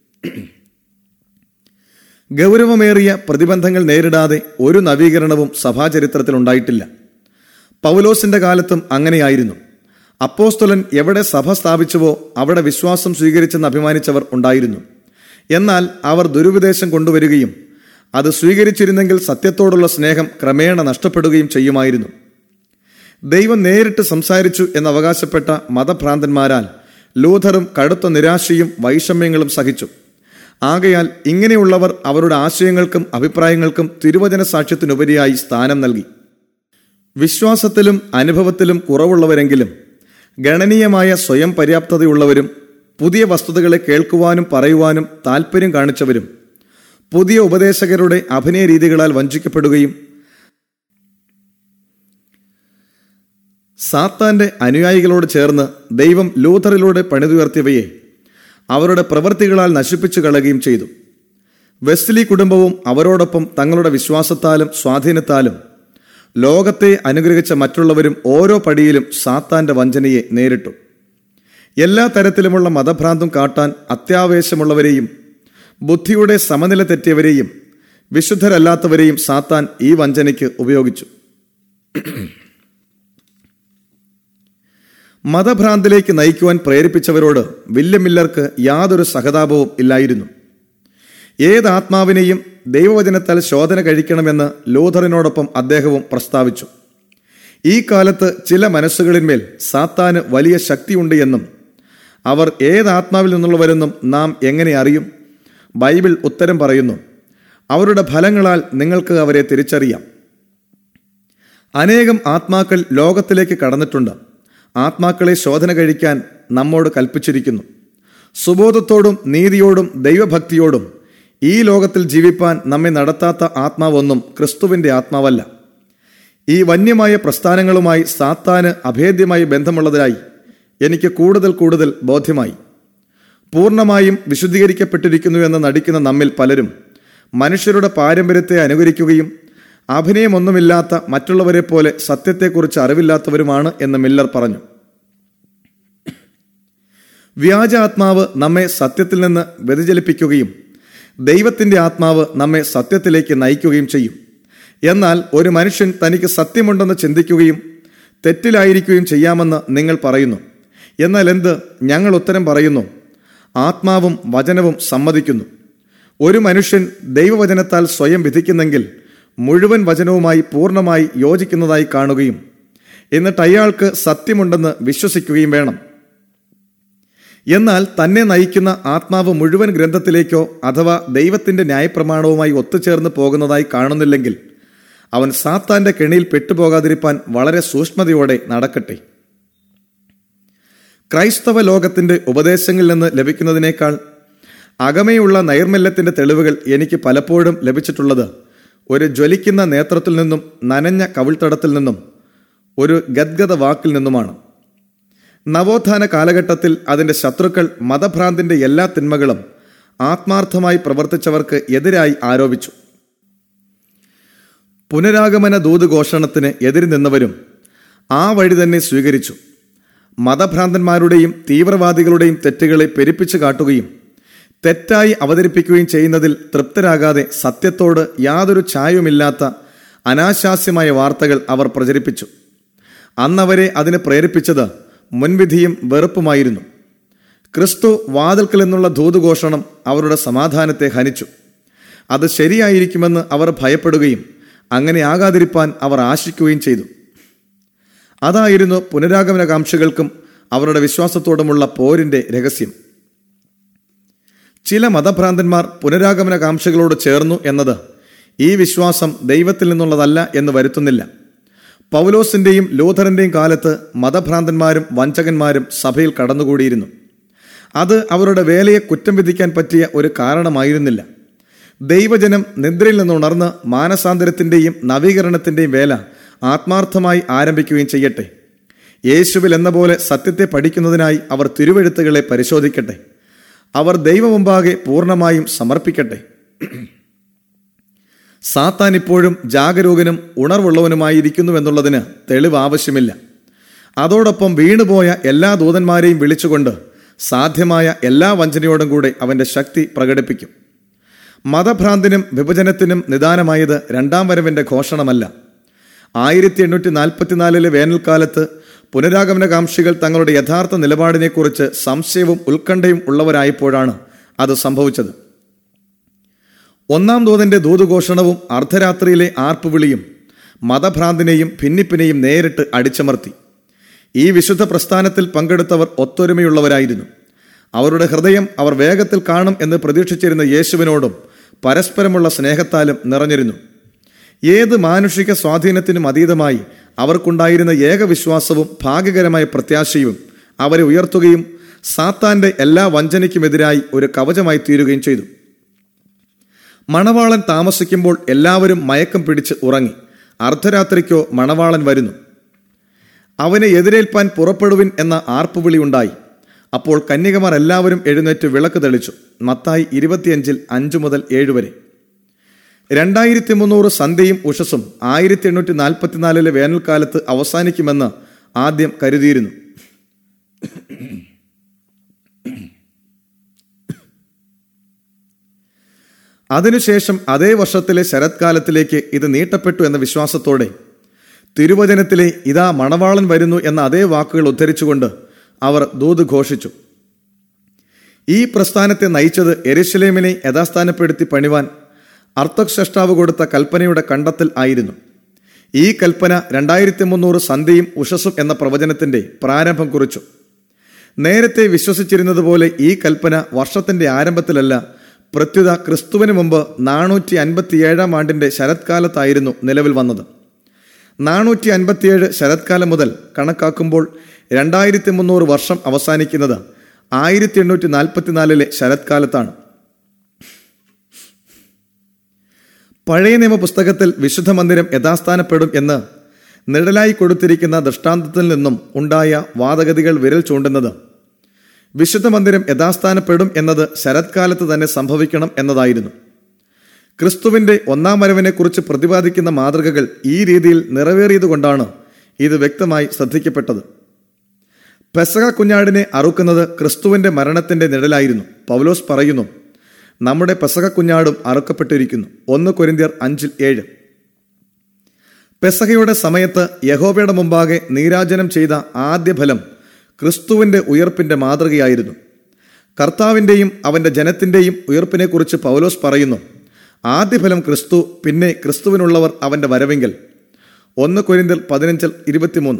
ഗൗരവമേറിയ പ്രതിബന്ധങ്ങൾ നേരിടാതെ ഒരു നവീകരണവും സഭാചരിത്രത്തിൽ ഉണ്ടായിട്ടില്ല പൗലോസിന്റെ കാലത്തും അങ്ങനെയായിരുന്നു അപ്പോസ്തലൻ എവിടെ സഭ സ്ഥാപിച്ചുവോ അവിടെ വിശ്വാസം സ്വീകരിച്ചെന്ന് അഭിമാനിച്ചവർ ഉണ്ടായിരുന്നു എന്നാൽ അവർ ദുരുപദേശം കൊണ്ടുവരികയും അത് സ്വീകരിച്ചിരുന്നെങ്കിൽ സത്യത്തോടുള്ള സ്നേഹം ക്രമേണ നഷ്ടപ്പെടുകയും ചെയ്യുമായിരുന്നു ദൈവം നേരിട്ട് സംസാരിച്ചു എന്ന് അവകാശപ്പെട്ട മതഭ്രാന്തന്മാരാൽ ലൂഥറും കടുത്ത നിരാശയും വൈഷമ്യങ്ങളും സഹിച്ചു ആകയാൽ ഇങ്ങനെയുള്ളവർ അവരുടെ ആശയങ്ങൾക്കും അഭിപ്രായങ്ങൾക്കും തിരുവചന സാക്ഷ്യത്തിനുപരിയായി സ്ഥാനം നൽകി വിശ്വാസത്തിലും അനുഭവത്തിലും കുറവുള്ളവരെങ്കിലും ഗണനീയമായ സ്വയം പര്യാപ്തതയുള്ളവരും പുതിയ വസ്തുതകളെ കേൾക്കുവാനും പറയുവാനും താൽപ്പര്യം കാണിച്ചവരും പുതിയ ഉപദേശകരുടെ അഭിനയ രീതികളാൽ വഞ്ചിക്കപ്പെടുകയും സാത്താന്റെ അനുയായികളോട് ചേർന്ന് ദൈവം ലൂഥറിലൂടെ പണിതുയർത്തിയവയെ അവരുടെ പ്രവൃത്തികളാൽ നശിപ്പിച്ചു കളയുകയും ചെയ്തു വെസ്ലി കുടുംബവും അവരോടൊപ്പം തങ്ങളുടെ വിശ്വാസത്താലും സ്വാധീനത്താലും ലോകത്തെ അനുഗ്രഹിച്ച മറ്റുള്ളവരും ഓരോ പടിയിലും സാത്താന്റെ വഞ്ചനയെ നേരിട്ടു എല്ലാ തരത്തിലുമുള്ള മതഭ്രാന്തും കാട്ടാൻ അത്യാവേശമുള്ളവരെയും ബുദ്ധിയുടെ സമനില തെറ്റിയവരെയും വിശുദ്ധരല്ലാത്തവരെയും സാത്താൻ ഈ വഞ്ചനയ്ക്ക് ഉപയോഗിച്ചു മതഭ്രാന്തിലേക്ക് നയിക്കുവാൻ പ്രേരിപ്പിച്ചവരോട് വില്യം മില്ലർക്ക് യാതൊരു സഹതാപവും ഇല്ലായിരുന്നു ഏത് ആത്മാവിനെയും ദൈവവചനത്താൽ ശോധന കഴിക്കണമെന്ന് ലൂഥറിനോടൊപ്പം അദ്ദേഹവും പ്രസ്താവിച്ചു ഈ കാലത്ത് ചില മനസ്സുകളിന്മേൽ സാത്താന് വലിയ ശക്തിയുണ്ട് എന്നും അവർ ഏത് ആത്മാവിൽ നിന്നുള്ളവരെന്നും നാം എങ്ങനെ അറിയും ബൈബിൾ ഉത്തരം പറയുന്നു അവരുടെ ഫലങ്ങളാൽ നിങ്ങൾക്ക് അവരെ തിരിച്ചറിയാം അനേകം ആത്മാക്കൾ ലോകത്തിലേക്ക് കടന്നിട്ടുണ്ട് ആത്മാക്കളെ ശോധന കഴിക്കാൻ നമ്മോട് കൽപ്പിച്ചിരിക്കുന്നു സുബോധത്തോടും നീതിയോടും ദൈവഭക്തിയോടും ഈ ലോകത്തിൽ ജീവിപ്പാൻ നമ്മെ നടത്താത്ത ആത്മാവൊന്നും ക്രിസ്തുവിന്റെ ആത്മാവല്ല ഈ വന്യമായ പ്രസ്ഥാനങ്ങളുമായി സാത്താന് അഭേദ്യമായി ബന്ധമുള്ളതിനായി എനിക്ക് കൂടുതൽ കൂടുതൽ ബോധ്യമായി പൂർണ്ണമായും വിശുദ്ധീകരിക്കപ്പെട്ടിരിക്കുന്നുവെന്ന് നടിക്കുന്ന നമ്മിൽ പലരും മനുഷ്യരുടെ പാരമ്പര്യത്തെ അനുകരിക്കുകയും അഭിനയമൊന്നുമില്ലാത്ത മറ്റുള്ളവരെ പോലെ സത്യത്തെക്കുറിച്ച് അറിവില്ലാത്തവരുമാണ് എന്ന് മില്ലർ പറഞ്ഞു വ്യാജ ആത്മാവ് നമ്മെ സത്യത്തിൽ നിന്ന് വ്യതിചലിപ്പിക്കുകയും ദൈവത്തിന്റെ ആത്മാവ് നമ്മെ സത്യത്തിലേക്ക് നയിക്കുകയും ചെയ്യും എന്നാൽ ഒരു മനുഷ്യൻ തനിക്ക് സത്യമുണ്ടെന്ന് ചിന്തിക്കുകയും തെറ്റിലായിരിക്കുകയും ചെയ്യാമെന്ന് നിങ്ങൾ പറയുന്നു എന്നാൽ എന്ത് ഞങ്ങൾ ഉത്തരം പറയുന്നു ആത്മാവും വചനവും സമ്മതിക്കുന്നു ഒരു മനുഷ്യൻ ദൈവവചനത്താൽ സ്വയം വിധിക്കുന്നെങ്കിൽ മുഴുവൻ വചനവുമായി പൂർണ്ണമായി യോജിക്കുന്നതായി കാണുകയും എന്നിട്ട് അയാൾക്ക് സത്യമുണ്ടെന്ന് വിശ്വസിക്കുകയും വേണം എന്നാൽ തന്നെ നയിക്കുന്ന ആത്മാവ് മുഴുവൻ ഗ്രന്ഥത്തിലേക്കോ അഥവാ ദൈവത്തിന്റെ ന്യായപ്രമാണവുമായി ഒത്തുചേർന്ന് പോകുന്നതായി കാണുന്നില്ലെങ്കിൽ അവൻ സാത്താന്റെ കെണിയിൽ പെട്ടുപോകാതിരിപ്പാൻ വളരെ സൂക്ഷ്മതയോടെ നടക്കട്ടെ ക്രൈസ്തവ ലോകത്തിന്റെ ഉപദേശങ്ങളിൽ നിന്ന് ലഭിക്കുന്നതിനേക്കാൾ അകമയുള്ള നൈർമല്യത്തിന്റെ തെളിവുകൾ എനിക്ക് പലപ്പോഴും ലഭിച്ചിട്ടുള്ളത് ഒരു ജ്വലിക്കുന്ന നേത്രത്തിൽ നിന്നും നനഞ്ഞ കവിൾത്തടത്തിൽ നിന്നും ഒരു ഗദ്ഗത വാക്കിൽ നിന്നുമാണ് നവോത്ഥാന കാലഘട്ടത്തിൽ അതിന്റെ ശത്രുക്കൾ മതഭ്രാന്തിന്റെ എല്ലാ തിന്മകളും ആത്മാർത്ഥമായി പ്രവർത്തിച്ചവർക്ക് എതിരായി ആരോപിച്ചു പുനരാഗമന ദൂതുഘോഷണത്തിന് എതിര് നിന്നവരും ആ വഴി തന്നെ സ്വീകരിച്ചു മതഭ്രാന്തന്മാരുടെയും തീവ്രവാദികളുടെയും തെറ്റുകളെ പെരുപ്പിച്ചു കാട്ടുകയും തെറ്റായി അവതരിപ്പിക്കുകയും ചെയ്യുന്നതിൽ തൃപ്തരാകാതെ സത്യത്തോട് യാതൊരു ഛായവുമില്ലാത്ത അനാശാസ്യമായ വാർത്തകൾ അവർ പ്രചരിപ്പിച്ചു അന്നവരെ അതിന് പ്രേരിപ്പിച്ചത് മുൻവിധിയും വെറുപ്പുമായിരുന്നു ക്രിസ്തു വാതിൽക്കൽ നിന്നുള്ള ധൂതുഘോഷണം അവരുടെ സമാധാനത്തെ ഹനിച്ചു അത് ശരിയായിരിക്കുമെന്ന് അവർ ഭയപ്പെടുകയും അങ്ങനെ ആകാതിരിപ്പാൻ അവർ ആശിക്കുകയും ചെയ്തു അതായിരുന്നു പുനരാഗമനകാംക്ഷികൾക്കും അവരുടെ വിശ്വാസത്തോടുമുള്ള പോരിന്റെ രഹസ്യം ചില മതഭ്രാന്തന്മാർ പുനരാഗമനകാംക്ഷികളോട് ചേർന്നു എന്നത് ഈ വിശ്വാസം ദൈവത്തിൽ നിന്നുള്ളതല്ല എന്ന് വരുത്തുന്നില്ല പൗലോസിന്റെയും ലൂഥറിന്റെയും കാലത്ത് മതഭ്രാന്തന്മാരും വഞ്ചകന്മാരും സഭയിൽ കടന്നുകൂടിയിരുന്നു അത് അവരുടെ വേലയെ കുറ്റം വിധിക്കാൻ പറ്റിയ ഒരു കാരണമായിരുന്നില്ല ദൈവജനം നിദ്രയിൽ നിന്നുണർന്ന് മാനസാന്തരത്തിന്റെയും നവീകരണത്തിന്റെയും വേല ആത്മാർത്ഥമായി ആരംഭിക്കുകയും ചെയ്യട്ടെ യേശുവിൽ എന്ന പോലെ സത്യത്തെ പഠിക്കുന്നതിനായി അവർ തിരുവെഴുത്തുകളെ പരിശോധിക്കട്ടെ അവർ ദൈവമുമ്പാകെ പൂർണ്ണമായും സമർപ്പിക്കട്ടെ സാത്താൻ ഇപ്പോഴും ജാഗരൂകനും ഉണർവുള്ളവനുമായിരിക്കുന്നുവെന്നുള്ളതിന് തെളിവ് ആവശ്യമില്ല അതോടൊപ്പം വീണുപോയ എല്ലാ ദൂതന്മാരെയും വിളിച്ചുകൊണ്ട് സാധ്യമായ എല്ലാ വഞ്ചനയോടും കൂടെ അവന്റെ ശക്തി പ്രകടിപ്പിക്കും മതഭ്രാന്തിനും വിഭജനത്തിനും നിദാനമായത് രണ്ടാം വരവിന്റെ ഘോഷണമല്ല ആയിരത്തി എണ്ണൂറ്റി നാൽപ്പത്തിനാലിലെ വേനൽക്കാലത്ത് പുനരാഗമനകാംക്ഷികൾ തങ്ങളുടെ യഥാർത്ഥ നിലപാടിനെക്കുറിച്ച് സംശയവും ഉത്കണ്ഠയും ഉള്ളവരായപ്പോഴാണ് അത് സംഭവിച്ചത് ഒന്നാം ദൂതന്റെ ദൂതുഘോഷണവും അർദ്ധരാത്രിയിലെ ആർപ്പുവിളിയും മതഭ്രാന്തിനെയും ഭിന്നിപ്പിനെയും നേരിട്ട് അടിച്ചമർത്തി ഈ വിശുദ്ധ പ്രസ്ഥാനത്തിൽ പങ്കെടുത്തവർ ഒത്തൊരുമയുള്ളവരായിരുന്നു അവരുടെ ഹൃദയം അവർ വേഗത്തിൽ കാണും എന്ന് പ്രതീക്ഷിച്ചിരുന്ന യേശുവിനോടും പരസ്പരമുള്ള സ്നേഹത്താലും നിറഞ്ഞിരുന്നു ഏത് മാനുഷിക സ്വാധീനത്തിനും അതീതമായി അവർക്കുണ്ടായിരുന്ന ഏകവിശ്വാസവും ഭാഗ്യകരമായ പ്രത്യാശയും അവരെ ഉയർത്തുകയും സാത്താന്റെ എല്ലാ വഞ്ചനയ്ക്കുമെതിരായി ഒരു കവചമായി തീരുകയും ചെയ്തു മണവാളൻ താമസിക്കുമ്പോൾ എല്ലാവരും മയക്കം പിടിച്ച് ഉറങ്ങി അർദ്ധരാത്രിക്കോ മണവാളൻ വരുന്നു അവനെ എതിരേൽപ്പാൻ പുറപ്പെടുവിൻ എന്ന ആർപ്പുവിളി ഉണ്ടായി അപ്പോൾ കന്യകമാർ എല്ലാവരും എഴുന്നേറ്റ് വിളക്ക് തെളിച്ചു മത്തായി ഇരുപത്തിയഞ്ചിൽ അഞ്ചു മുതൽ ഏഴ് വരെ രണ്ടായിരത്തി മുന്നൂറ് സന്ധ്യയും ഉഷസും ആയിരത്തി എണ്ണൂറ്റി നാൽപ്പത്തിനാലിലെ വേനൽക്കാലത്ത് അവസാനിക്കുമെന്ന് ആദ്യം കരുതിയിരുന്നു അതിനുശേഷം അതേ വർഷത്തിലെ ശരത്കാലത്തിലേക്ക് ഇത് നീട്ടപ്പെട്ടു എന്ന വിശ്വാസത്തോടെ തിരുവചനത്തിലെ ഇതാ മണവാളൻ വരുന്നു എന്ന അതേ വാക്കുകൾ ഉദ്ധരിച്ചുകൊണ്ട് അവർ ദൂത് ഘോഷിച്ചു ഈ പ്രസ്ഥാനത്തെ നയിച്ചത് എരുശലേമിനെ യഥാസ്ഥാനപ്പെടുത്തി പണിവാൻ അർത്ഥശ്രഷ്ടാവ് കൊടുത്ത കൽപ്പനയുടെ കണ്ടെത്തൽ ആയിരുന്നു ഈ കൽപ്പന രണ്ടായിരത്തി മുന്നൂറ് സന്ധ്യയും ഉഷസും എന്ന പ്രവചനത്തിന്റെ പ്രാരംഭം കുറിച്ചു നേരത്തെ വിശ്വസിച്ചിരുന്നത് പോലെ ഈ കൽപ്പന വർഷത്തിന്റെ ആരംഭത്തിലല്ല പ്രത്യുത ക്രിസ്തുവിന് മുമ്പ് നാനൂറ്റി അൻപത്തിയേഴാം ആണ്ടിന്റെ ശരത്കാലത്തായിരുന്നു നിലവിൽ വന്നത് നാനൂറ്റി അൻപത്തിയേഴ് ശരത്കാലം മുതൽ കണക്കാക്കുമ്പോൾ രണ്ടായിരത്തി മുന്നൂറ് വർഷം അവസാനിക്കുന്നത് ആയിരത്തി എണ്ണൂറ്റി നാൽപ്പത്തിനാലിലെ ശരത്കാലത്താണ് പഴയ നിയമ പുസ്തകത്തിൽ വിശുദ്ധ മന്ദിരം യഥാസ്ഥാനപ്പെടും എന്ന് നിഴലായി കൊടുത്തിരിക്കുന്ന ദൃഷ്ടാന്തത്തിൽ നിന്നും ഉണ്ടായ വാദഗതികൾ വിരൽ ചൂണ്ടുന്നത് വിശുദ്ധ മന്ദിരം യഥാസ്ഥാനപ്പെടും എന്നത് ശരത്കാലത്ത് തന്നെ സംഭവിക്കണം എന്നതായിരുന്നു ക്രിസ്തുവിന്റെ ഒന്നാം വരവിനെക്കുറിച്ച് പ്രതിപാദിക്കുന്ന മാതൃകകൾ ഈ രീതിയിൽ നിറവേറിയതുകൊണ്ടാണ് ഇത് വ്യക്തമായി ശ്രദ്ധിക്കപ്പെട്ടത് പെസക കുഞ്ഞാടിനെ അറുക്കുന്നത് ക്രിസ്തുവിന്റെ മരണത്തിന്റെ നിഴലായിരുന്നു പൗലോസ് പറയുന്നു നമ്മുടെ പെസക കുഞ്ഞാടും അറുക്കപ്പെട്ടിരിക്കുന്നു ഒന്ന് കൊരിന്തിയർ അഞ്ചിൽ ഏഴ് പെസകയുടെ സമയത്ത് യഹോവയുടെ മുമ്പാകെ നീരാജനം ചെയ്ത ആദ്യ ഫലം ക്രിസ്തുവിന്റെ ഉയർപ്പിന്റെ മാതൃകയായിരുന്നു കർത്താവിന്റെയും അവന്റെ ജനത്തിന്റെയും ഉയർപ്പിനെക്കുറിച്ച് പൗലോസ് പറയുന്നു ആദ്യഫലം ക്രിസ്തു പിന്നെ ക്രിസ്തുവിനുള്ളവർ അവന്റെ വരവെങ്കിൽ ഒന്ന് കൊരിന്തിൽ പതിനഞ്ചിൽ ഇരുപത്തിമൂന്ന്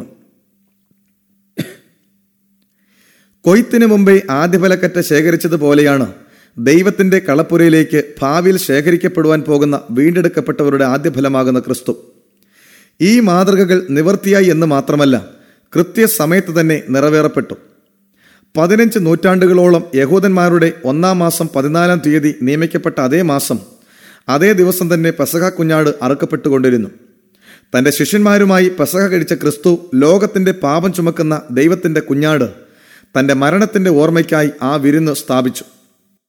കൊയ്ത്തിന് മുമ്പേ ആദ്യഫലക്കറ്റ ശേഖരിച്ചതുപോലെയാണ് ദൈവത്തിന്റെ കളപ്പുരയിലേക്ക് ഭാവിയിൽ ശേഖരിക്കപ്പെടുവാൻ പോകുന്ന വീണ്ടെടുക്കപ്പെട്ടവരുടെ ആദ്യഫലമാകുന്ന ക്രിസ്തു ഈ മാതൃകകൾ നിവർത്തിയായി എന്ന് മാത്രമല്ല കൃത്യസമയത്ത് തന്നെ നിറവേറപ്പെട്ടു പതിനഞ്ച് നൂറ്റാണ്ടുകളോളം യഹൂദന്മാരുടെ ഒന്നാം മാസം പതിനാലാം തീയതി നിയമിക്കപ്പെട്ട അതേ മാസം അതേ ദിവസം തന്നെ പെസക കുഞ്ഞാട് അറുക്കപ്പെട്ടുകൊണ്ടിരുന്നു തന്റെ ശിഷ്യന്മാരുമായി പെസക കഴിച്ച ക്രിസ്തു ലോകത്തിന്റെ പാപം ചുമക്കുന്ന ദൈവത്തിന്റെ കുഞ്ഞാട് തന്റെ മരണത്തിന്റെ ഓർമ്മയ്ക്കായി ആ വിരുന്ന് സ്ഥാപിച്ചു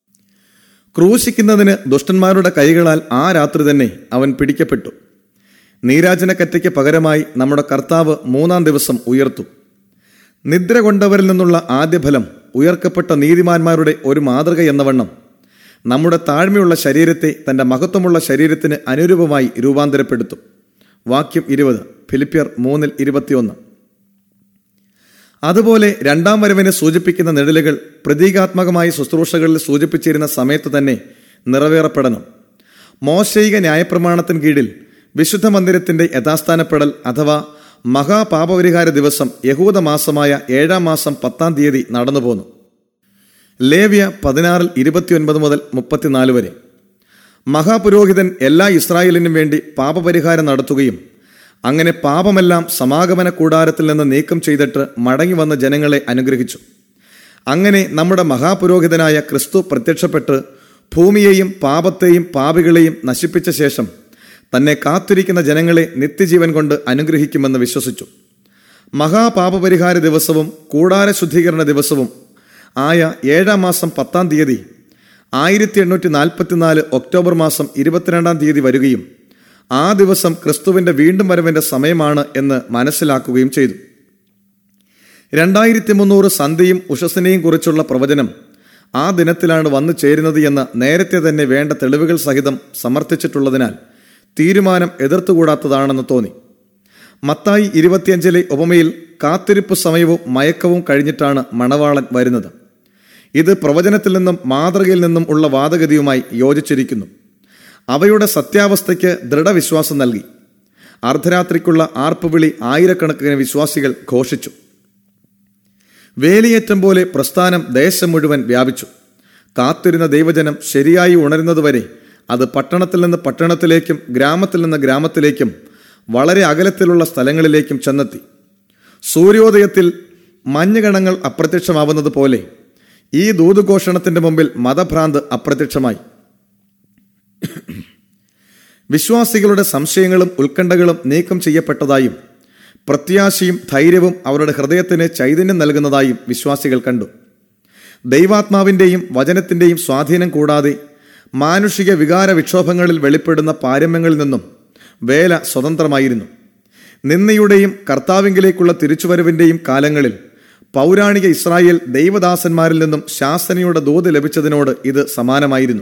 ക്രൂശിക്കുന്നതിന് ദുഷ്ടന്മാരുടെ കൈകളാൽ ആ രാത്രി തന്നെ അവൻ പിടിക്കപ്പെട്ടു നീരാജനക്കറ്റയ്ക്ക് പകരമായി നമ്മുടെ കർത്താവ് മൂന്നാം ദിവസം ഉയർത്തു നിദ്ര കൊണ്ടവരിൽ നിന്നുള്ള ആദ്യ ഫലം ഉയർക്കപ്പെട്ട നീതിമാന്മാരുടെ ഒരു മാതൃക എന്ന വണ്ണം നമ്മുടെ താഴ്മയുള്ള ശരീരത്തെ തന്റെ മഹത്വമുള്ള ശരീരത്തിന് അനുരൂപമായി രൂപാന്തരപ്പെടുത്തും വാക്യം ഇരുപത് ഫിലിപ്പിയർ മൂന്നിൽ ഇരുപത്തിയൊന്ന് അതുപോലെ രണ്ടാം വരവിനെ സൂചിപ്പിക്കുന്ന നിഴലുകൾ പ്രതീകാത്മകമായ ശുശ്രൂഷകളിൽ സൂചിപ്പിച്ചിരുന്ന സമയത്ത് തന്നെ നിറവേറപ്പെടണം മോശയിക ന്യായപ്രമാണത്തിന് കീഴിൽ വിശുദ്ധ മന്ദിരത്തിന്റെ യഥാസ്ഥാനപ്പെടൽ അഥവാ മഹാപാപപരിഹാര ദിവസം യഹൂദ മാസമായ ഏഴാം മാസം പത്താം തീയതി നടന്നുപോന്നു ലേവ്യ പതിനാറിൽ ഇരുപത്തിയൊൻപത് മുതൽ മുപ്പത്തിനാല് വരെ മഹാപുരോഹിതൻ എല്ലാ ഇസ്രായേലിനും വേണ്ടി പാപപരിഹാരം നടത്തുകയും അങ്ങനെ പാപമെല്ലാം സമാഗമന കൂടാരത്തിൽ നിന്ന് നീക്കം ചെയ്തിട്ട് മടങ്ങി വന്ന ജനങ്ങളെ അനുഗ്രഹിച്ചു അങ്ങനെ നമ്മുടെ മഹാപുരോഹിതനായ ക്രിസ്തു പ്രത്യക്ഷപ്പെട്ട് ഭൂമിയെയും പാപത്തെയും പാപികളെയും നശിപ്പിച്ച ശേഷം തന്നെ കാത്തിരിക്കുന്ന ജനങ്ങളെ നിത്യജീവൻ കൊണ്ട് അനുഗ്രഹിക്കുമെന്ന് വിശ്വസിച്ചു മഹാപാപപരിഹാര ദിവസവും കൂടാര ശുദ്ധീകരണ ദിവസവും ആയ ഏഴാം മാസം പത്താം തീയതി ആയിരത്തി എണ്ണൂറ്റി നാൽപ്പത്തിനാല് ഒക്ടോബർ മാസം ഇരുപത്തിരണ്ടാം തീയതി വരികയും ആ ദിവസം ക്രിസ്തുവിന്റെ വീണ്ടും വരവിന്റെ സമയമാണ് എന്ന് മനസ്സിലാക്കുകയും ചെയ്തു രണ്ടായിരത്തി മുന്നൂറ് സന്ധ്യയും ഉഷസിനെയും കുറിച്ചുള്ള പ്രവചനം ആ ദിനത്തിലാണ് വന്നു ചേരുന്നത് എന്ന് നേരത്തെ തന്നെ വേണ്ട തെളിവുകൾ സഹിതം സമർത്ഥിച്ചിട്ടുള്ളതിനാൽ തീരുമാനം എതിർത്തുകൂടാത്തതാണെന്ന് തോന്നി മത്തായി ഇരുപത്തിയഞ്ചിലെ ഉപമയിൽ കാത്തിരിപ്പ് സമയവും മയക്കവും കഴിഞ്ഞിട്ടാണ് മണവാളൻ വരുന്നത് ഇത് പ്രവചനത്തിൽ നിന്നും മാതൃകയിൽ നിന്നും ഉള്ള വാദഗതിയുമായി യോജിച്ചിരിക്കുന്നു അവയുടെ സത്യാവസ്ഥയ്ക്ക് ദൃഢവിശ്വാസം നൽകി അർദ്ധരാത്രിക്കുള്ള ആർപ്പുവിളി ആയിരക്കണക്കിന് വിശ്വാസികൾ ഘോഷിച്ചു വേലിയേറ്റം പോലെ പ്രസ്ഥാനം ദേശം മുഴുവൻ വ്യാപിച്ചു കാത്തിരുന്ന ദൈവജനം ശരിയായി ഉണരുന്നതുവരെ അത് പട്ടണത്തിൽ നിന്ന് പട്ടണത്തിലേക്കും ഗ്രാമത്തിൽ നിന്ന് ഗ്രാമത്തിലേക്കും വളരെ അകലത്തിലുള്ള സ്ഥലങ്ങളിലേക്കും ചെന്നെത്തി സൂര്യോദയത്തിൽ മഞ്ഞുകണങ്ങൾ അപ്രത്യക്ഷമാവുന്നത് പോലെ ഈ ദൂതുഘോഷണത്തിന്റെ മുമ്പിൽ മതഭ്രാന്ത് അപ്രത്യക്ഷമായി വിശ്വാസികളുടെ സംശയങ്ങളും ഉത്കണ്ഠകളും നീക്കം ചെയ്യപ്പെട്ടതായും പ്രത്യാശയും ധൈര്യവും അവരുടെ ഹൃദയത്തിന് ചൈതന്യം നൽകുന്നതായും വിശ്വാസികൾ കണ്ടു ദൈവാത്മാവിന്റെയും വചനത്തിന്റെയും സ്വാധീനം കൂടാതെ മാനുഷിക വികാര വിക്ഷോഭങ്ങളിൽ വെളിപ്പെടുന്ന പാരമ്യങ്ങളിൽ നിന്നും വേല സ്വതന്ത്രമായിരുന്നു നിന്നയുടെയും കർത്താവിങ്കിലേക്കുള്ള തിരിച്ചുവരവിന്റെയും കാലങ്ങളിൽ പൗരാണിക ഇസ്രായേൽ ദൈവദാസന്മാരിൽ നിന്നും ശാസനയുടെ ദൂത് ലഭിച്ചതിനോട് ഇത് സമാനമായിരുന്നു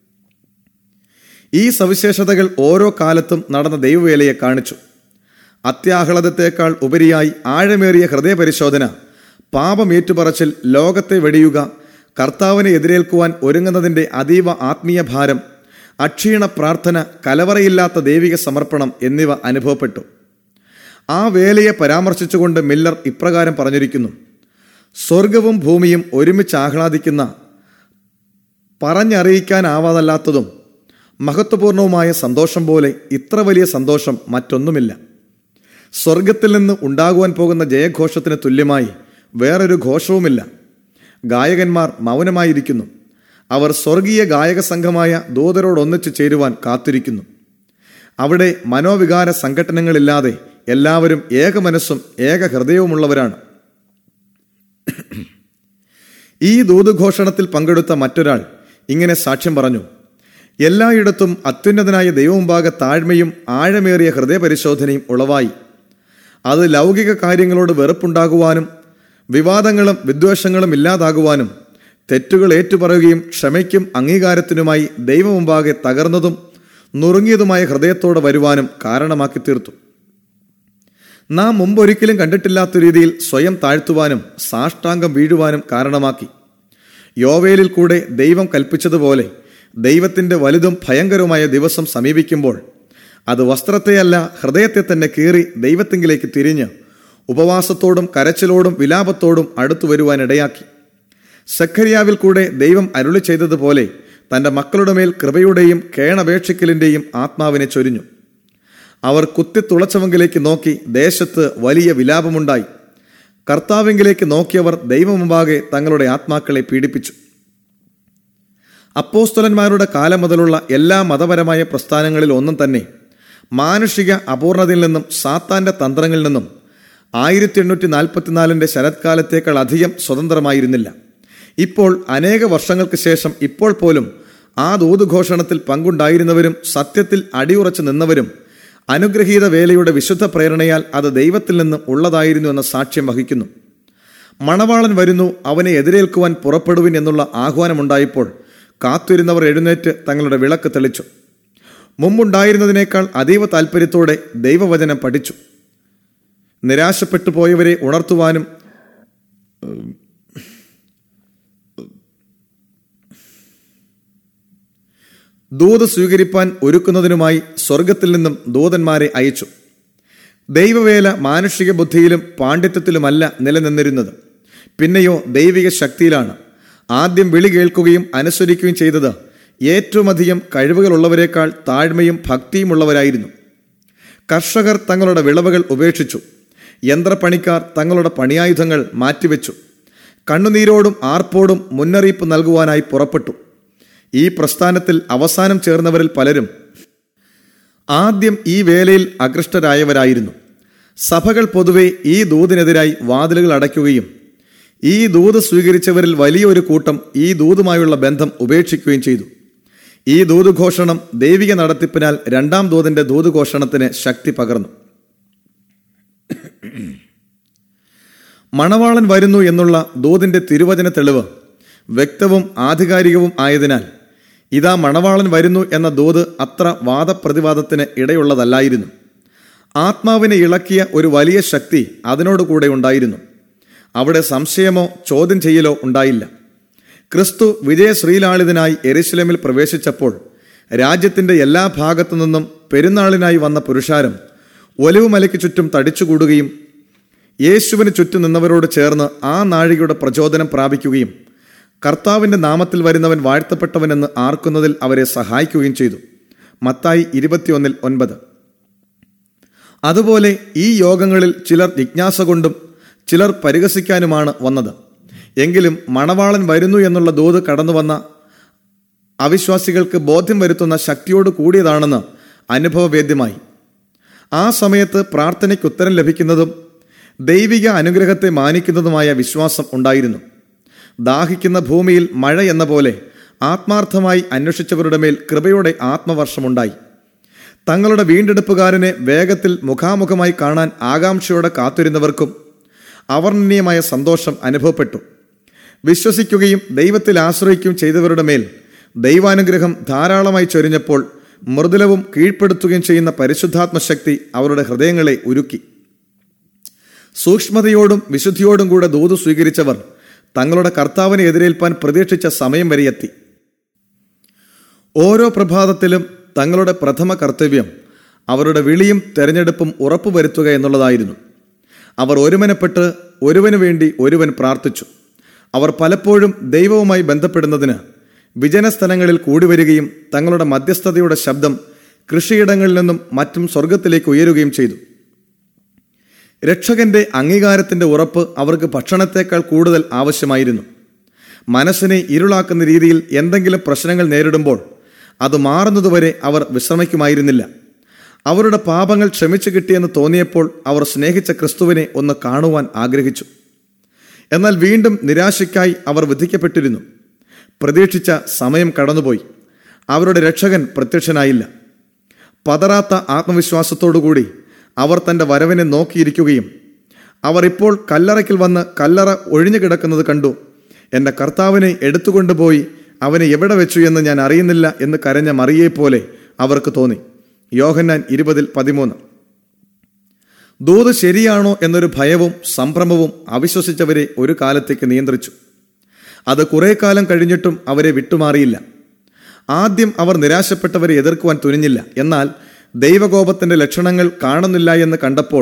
ഈ സവിശേഷതകൾ ഓരോ കാലത്തും നടന്ന ദൈവവേലയെ കാണിച്ചു അത്യാഹ്ലാദത്തേക്കാൾ ഉപരിയായി ആഴമേറിയ ഹൃദയപരിശോധന പാപമേറ്റുപറച്ചിൽ ലോകത്തെ വെടിയുക കർത്താവിനെ എതിരേൽക്കുവാൻ ഒരുങ്ങുന്നതിന്റെ അതീവ ആത്മീയ ഭാരം അക്ഷീണ പ്രാർത്ഥന കലവറയില്ലാത്ത ദൈവിക സമർപ്പണം എന്നിവ അനുഭവപ്പെട്ടു ആ വേലയെ പരാമർശിച്ചുകൊണ്ട് മില്ലർ ഇപ്രകാരം പറഞ്ഞിരിക്കുന്നു സ്വർഗവും ഭൂമിയും ഒരുമിച്ച് ആഹ്ലാദിക്കുന്ന പറഞ്ഞറിയിക്കാനാവാതല്ലാത്തതും മഹത്വപൂർണവുമായ സന്തോഷം പോലെ ഇത്ര വലിയ സന്തോഷം മറ്റൊന്നുമില്ല സ്വർഗത്തിൽ നിന്ന് ഉണ്ടാകുവാൻ പോകുന്ന ജയഘോഷത്തിന് തുല്യമായി വേറൊരു ഘോഷവുമില്ല ഗായകന്മാർ മൗനമായിരിക്കുന്നു അവർ സ്വർഗീയ ഗായക സംഘമായ ദൂതരോടൊന്നിച്ചു ചേരുവാൻ കാത്തിരിക്കുന്നു അവിടെ മനോവികാര സംഘടനകളില്ലാതെ എല്ലാവരും ഏക മനസ്സും ഏക ഹൃദയവുമുള്ളവരാണ് ഈ ദൂതുഘോഷണത്തിൽ പങ്കെടുത്ത മറ്റൊരാൾ ഇങ്ങനെ സാക്ഷ്യം പറഞ്ഞു എല്ലായിടത്തും അത്യുന്നതനായ ദൈവമുമ്പാകെ താഴ്മയും ആഴമേറിയ ഹൃദയപരിശോധനയും ഉളവായി അത് ലൗകിക കാര്യങ്ങളോട് വെറുപ്പുണ്ടാകുവാനും വിവാദങ്ങളും വിദ്വേഷങ്ങളും ഇല്ലാതാകുവാനും തെറ്റുകൾ ഏറ്റുപറയുകയും ക്ഷമയ്ക്കും അംഗീകാരത്തിനുമായി ദൈവമുമ്പാകെ തകർന്നതും നുറുങ്ങിയതുമായ ഹൃദയത്തോടെ വരുവാനും കാരണമാക്കി തീർത്തു നാം മുമ്പൊരിക്കലും കണ്ടിട്ടില്ലാത്ത രീതിയിൽ സ്വയം താഴ്ത്തുവാനും സാഷ്ടാംഗം വീഴുവാനും കാരണമാക്കി യോവേലിൽ കൂടെ ദൈവം കൽപ്പിച്ചതുപോലെ ദൈവത്തിന്റെ വലുതും ഭയങ്കരവുമായ ദിവസം സമീപിക്കുമ്പോൾ അത് വസ്ത്രത്തെയല്ല ഹൃദയത്തെ തന്നെ കീറി ദൈവത്തിങ്കിലേക്ക് തിരിഞ്ഞ് ഉപവാസത്തോടും കരച്ചിലോടും വിലാപത്തോടും അടുത്തു വരുവാൻ ഇടയാക്കി സഖരിയാവിൽ കൂടെ ദൈവം അരുളി ചെയ്തതുപോലെ തന്റെ മക്കളുടെ മേൽ കൃപയുടെയും കേണപേക്ഷിക്കലിന്റെയും ആത്മാവിനെ ചൊരിഞ്ഞു അവർ കുത്തിത്തുളച്ചവങ്കിലേക്ക് നോക്കി ദേശത്ത് വലിയ വിലാപമുണ്ടായി കർത്താവിങ്കിലേക്ക് നോക്കിയവർ ദൈവമുമ്പാകെ തങ്ങളുടെ ആത്മാക്കളെ പീഡിപ്പിച്ചു അപ്പോസ്തലന്മാരുടെ കാലം മുതലുള്ള എല്ലാ മതപരമായ പ്രസ്ഥാനങ്ങളിൽ ഒന്നും തന്നെ മാനുഷിക അപൂർണതയിൽ നിന്നും സാത്താന്റെ തന്ത്രങ്ങളിൽ നിന്നും ആയിരത്തി എണ്ണൂറ്റി നാൽപ്പത്തിനാലിന്റെ ശരത്കാലത്തേക്കാൾ അധികം സ്വതന്ത്രമായിരുന്നില്ല ഇപ്പോൾ അനേക വർഷങ്ങൾക്ക് ശേഷം ഇപ്പോൾ പോലും ആ ദൂതുഘോഷണത്തിൽ പങ്കുണ്ടായിരുന്നവരും സത്യത്തിൽ അടിയുറച്ചു നിന്നവരും അനുഗ്രഹീത വേലയുടെ വിശുദ്ധ പ്രേരണയാൽ അത് ദൈവത്തിൽ നിന്ന് ഉള്ളതായിരുന്നു എന്ന സാക്ഷ്യം വഹിക്കുന്നു മണവാളൻ വരുന്നു അവനെ എതിരേൽക്കുവാൻ പുറപ്പെടുവിൻ എന്നുള്ള ആഹ്വാനമുണ്ടായപ്പോൾ കാത്തിരുന്നവർ എഴുന്നേറ്റ് തങ്ങളുടെ വിളക്ക് തെളിച്ചു മുമ്പുണ്ടായിരുന്നതിനേക്കാൾ അതീവ താൽപ്പര്യത്തോടെ ദൈവവചനം പഠിച്ചു നിരാശപ്പെട്ടു പോയവരെ ഉണർത്തുവാനും ദൂത് സ്വീകരിപ്പാൻ ഒരുക്കുന്നതിനുമായി സ്വർഗത്തിൽ നിന്നും ദൂതന്മാരെ അയച്ചു ദൈവവേല മാനുഷിക ബുദ്ധിയിലും പാണ്ഡിത്യത്തിലുമല്ല നിലനിന്നിരുന്നത് പിന്നെയോ ദൈവിക ശക്തിയിലാണ് ആദ്യം വിളി കേൾക്കുകയും അനുസരിക്കുകയും ചെയ്തത് ഏറ്റവുമധികം കഴിവുകളുള്ളവരെക്കാൾ താഴ്മയും ഭക്തിയുമുള്ളവരായിരുന്നു കർഷകർ തങ്ങളുടെ വിളവുകൾ ഉപേക്ഷിച്ചു യന്ത്രപ്പണിക്കാർ തങ്ങളുടെ പണിയായുധങ്ങൾ മാറ്റിവെച്ചു കണ്ണുനീരോടും ആർപ്പോടും മുന്നറിയിപ്പ് നൽകുവാനായി പുറപ്പെട്ടു ഈ പ്രസ്ഥാനത്തിൽ അവസാനം ചേർന്നവരിൽ പലരും ആദ്യം ഈ വേലയിൽ അകൃഷ്ടരായവരായിരുന്നു സഭകൾ പൊതുവെ ഈ ദൂതിനെതിരായി വാതിലുകൾ അടയ്ക്കുകയും ഈ ദൂത് സ്വീകരിച്ചവരിൽ വലിയൊരു കൂട്ടം ഈ ദൂതുമായുള്ള ബന്ധം ഉപേക്ഷിക്കുകയും ചെയ്തു ഈ ദൂതുഘോഷണം ദൈവിക നടത്തിപ്പിനാൽ രണ്ടാം ദൂതിന്റെ ദൂതുഘോഷണത്തിന് ശക്തി പകർന്നു മണവാളൻ വരുന്നു എന്നുള്ള ദൂതിന്റെ തിരുവചന തെളിവ് വ്യക്തവും ആധികാരികവും ആയതിനാൽ ഇതാ മണവാളൻ വരുന്നു എന്ന ദൂത് അത്ര വാദപ്രതിവാദത്തിന് ഇടയുള്ളതല്ലായിരുന്നു ആത്മാവിനെ ഇളക്കിയ ഒരു വലിയ ശക്തി അതിനോടുകൂടെ ഉണ്ടായിരുന്നു അവിടെ സംശയമോ ചോദ്യം ചെയ്യലോ ഉണ്ടായില്ല ക്രിസ്തു വിജയശ്രീലാളിതനായി എരുശലേമിൽ പ്രവേശിച്ചപ്പോൾ രാജ്യത്തിന്റെ എല്ലാ ഭാഗത്തു നിന്നും പെരുന്നാളിനായി വന്ന പുരുഷാരം ഒലിവുമലയ്ക്ക് ചുറ്റും തടിച്ചുകൂടുകയും യേശുവിന് ചുറ്റും നിന്നവരോട് ചേർന്ന് ആ നാഴികയുടെ പ്രചോദനം പ്രാപിക്കുകയും കർത്താവിന്റെ നാമത്തിൽ വരുന്നവൻ വാഴ്ത്തപ്പെട്ടവനെന്ന് ആർക്കുന്നതിൽ അവരെ സഹായിക്കുകയും ചെയ്തു മത്തായി ഇരുപത്തിയൊന്നിൽ ഒൻപത് അതുപോലെ ഈ യോഗങ്ങളിൽ ചിലർ ജിജ്ഞാസ കൊണ്ടും ചിലർ പരിഹസിക്കാനുമാണ് വന്നത് എങ്കിലും മണവാളൻ വരുന്നു എന്നുള്ള ദൂത് കടന്നു വന്ന അവിശ്വാസികൾക്ക് ബോധ്യം വരുത്തുന്ന ശക്തിയോട് കൂടിയതാണെന്ന് അനുഭവവേദ്യമായി ആ സമയത്ത് പ്രാർത്ഥനയ്ക്ക് ഉത്തരം ലഭിക്കുന്നതും ദൈവിക അനുഗ്രഹത്തെ മാനിക്കുന്നതുമായ വിശ്വാസം ഉണ്ടായിരുന്നു ദാഹിക്കുന്ന ഭൂമിയിൽ മഴ എന്ന പോലെ ആത്മാർത്ഥമായി അന്വേഷിച്ചവരുടെ മേൽ കൃപയുടെ ആത്മവർഷമുണ്ടായി തങ്ങളുടെ വീണ്ടെടുപ്പുകാരനെ വേഗത്തിൽ മുഖാമുഖമായി കാണാൻ ആകാംക്ഷയോടെ കാത്തിരുന്നവർക്കും അവർണ്ണനീയമായ സന്തോഷം അനുഭവപ്പെട്ടു വിശ്വസിക്കുകയും ദൈവത്തിൽ ആശ്രയിക്കുകയും ചെയ്തവരുടെ മേൽ ദൈവാനുഗ്രഹം ധാരാളമായി ചൊരിഞ്ഞപ്പോൾ മൃദുലവും കീഴ്പ്പെടുത്തുകയും ചെയ്യുന്ന പരിശുദ്ധാത്മശക്തി അവരുടെ ഹൃദയങ്ങളെ ഉരുക്കി സൂക്ഷ്മതയോടും വിശുദ്ധിയോടും കൂടെ ദൂത് സ്വീകരിച്ചവർ തങ്ങളുടെ കർത്താവിനെ എതിരേൽപ്പാൻ പ്രതീക്ഷിച്ച സമയം വരെയെത്തി ഓരോ പ്രഭാതത്തിലും തങ്ങളുടെ പ്രഥമ കർത്തവ്യം അവരുടെ വിളിയും തെരഞ്ഞെടുപ്പും ഉറപ്പുവരുത്തുക എന്നുള്ളതായിരുന്നു അവർ ഒരുമനപ്പെട്ട് ഒരുവന് വേണ്ടി ഒരുവൻ പ്രാർത്ഥിച്ചു അവർ പലപ്പോഴും ദൈവവുമായി ബന്ധപ്പെടുന്നതിന് വിജനസ്ഥലങ്ങളിൽ കൂടിവരികയും തങ്ങളുടെ മധ്യസ്ഥതയുടെ ശബ്ദം കൃഷിയിടങ്ങളിൽ നിന്നും മറ്റും സ്വർഗത്തിലേക്ക് ഉയരുകയും ചെയ്തു രക്ഷകന്റെ അംഗീകാരത്തിന്റെ ഉറപ്പ് അവർക്ക് ഭക്ഷണത്തേക്കാൾ കൂടുതൽ ആവശ്യമായിരുന്നു മനസ്സിനെ ഇരുളാക്കുന്ന രീതിയിൽ എന്തെങ്കിലും പ്രശ്നങ്ങൾ നേരിടുമ്പോൾ അത് മാറുന്നതുവരെ അവർ വിശ്രമിക്കുമായിരുന്നില്ല അവരുടെ പാപങ്ങൾ ക്ഷമിച്ചു കിട്ടിയെന്ന് തോന്നിയപ്പോൾ അവർ സ്നേഹിച്ച ക്രിസ്തുവിനെ ഒന്ന് കാണുവാൻ ആഗ്രഹിച്ചു എന്നാൽ വീണ്ടും നിരാശയ്ക്കായി അവർ വിധിക്കപ്പെട്ടിരുന്നു പ്രതീക്ഷിച്ച സമയം കടന്നുപോയി അവരുടെ രക്ഷകൻ പ്രത്യക്ഷനായില്ല പതറാത്ത ആത്മവിശ്വാസത്തോടുകൂടി അവർ തന്റെ വരവിനെ നോക്കിയിരിക്കുകയും അവർ ഇപ്പോൾ കല്ലറയ്ക്കൽ വന്ന് കല്ലറ ഒഴിഞ്ഞു കിടക്കുന്നത് കണ്ടു എന്റെ കർത്താവിനെ എടുത്തുകൊണ്ടുപോയി അവനെ എവിടെ വെച്ചു എന്ന് ഞാൻ അറിയുന്നില്ല എന്ന് കരഞ്ഞ മറിയെപ്പോലെ അവർക്ക് തോന്നി യോഹന്നാൻ ഇരുപതിൽ പതിമൂന്ന് ദൂത് ശരിയാണോ എന്നൊരു ഭയവും സംഭ്രമവും അവിശ്വസിച്ചവരെ ഒരു കാലത്തേക്ക് നിയന്ത്രിച്ചു അത് കുറെ കാലം കഴിഞ്ഞിട്ടും അവരെ വിട്ടുമാറിയില്ല ആദ്യം അവർ നിരാശപ്പെട്ടവരെ എതിർക്കുവാൻ തുനിഞ്ഞില്ല എന്നാൽ ദൈവകോപത്തിന്റെ ലക്ഷണങ്ങൾ കാണുന്നില്ല എന്ന് കണ്ടപ്പോൾ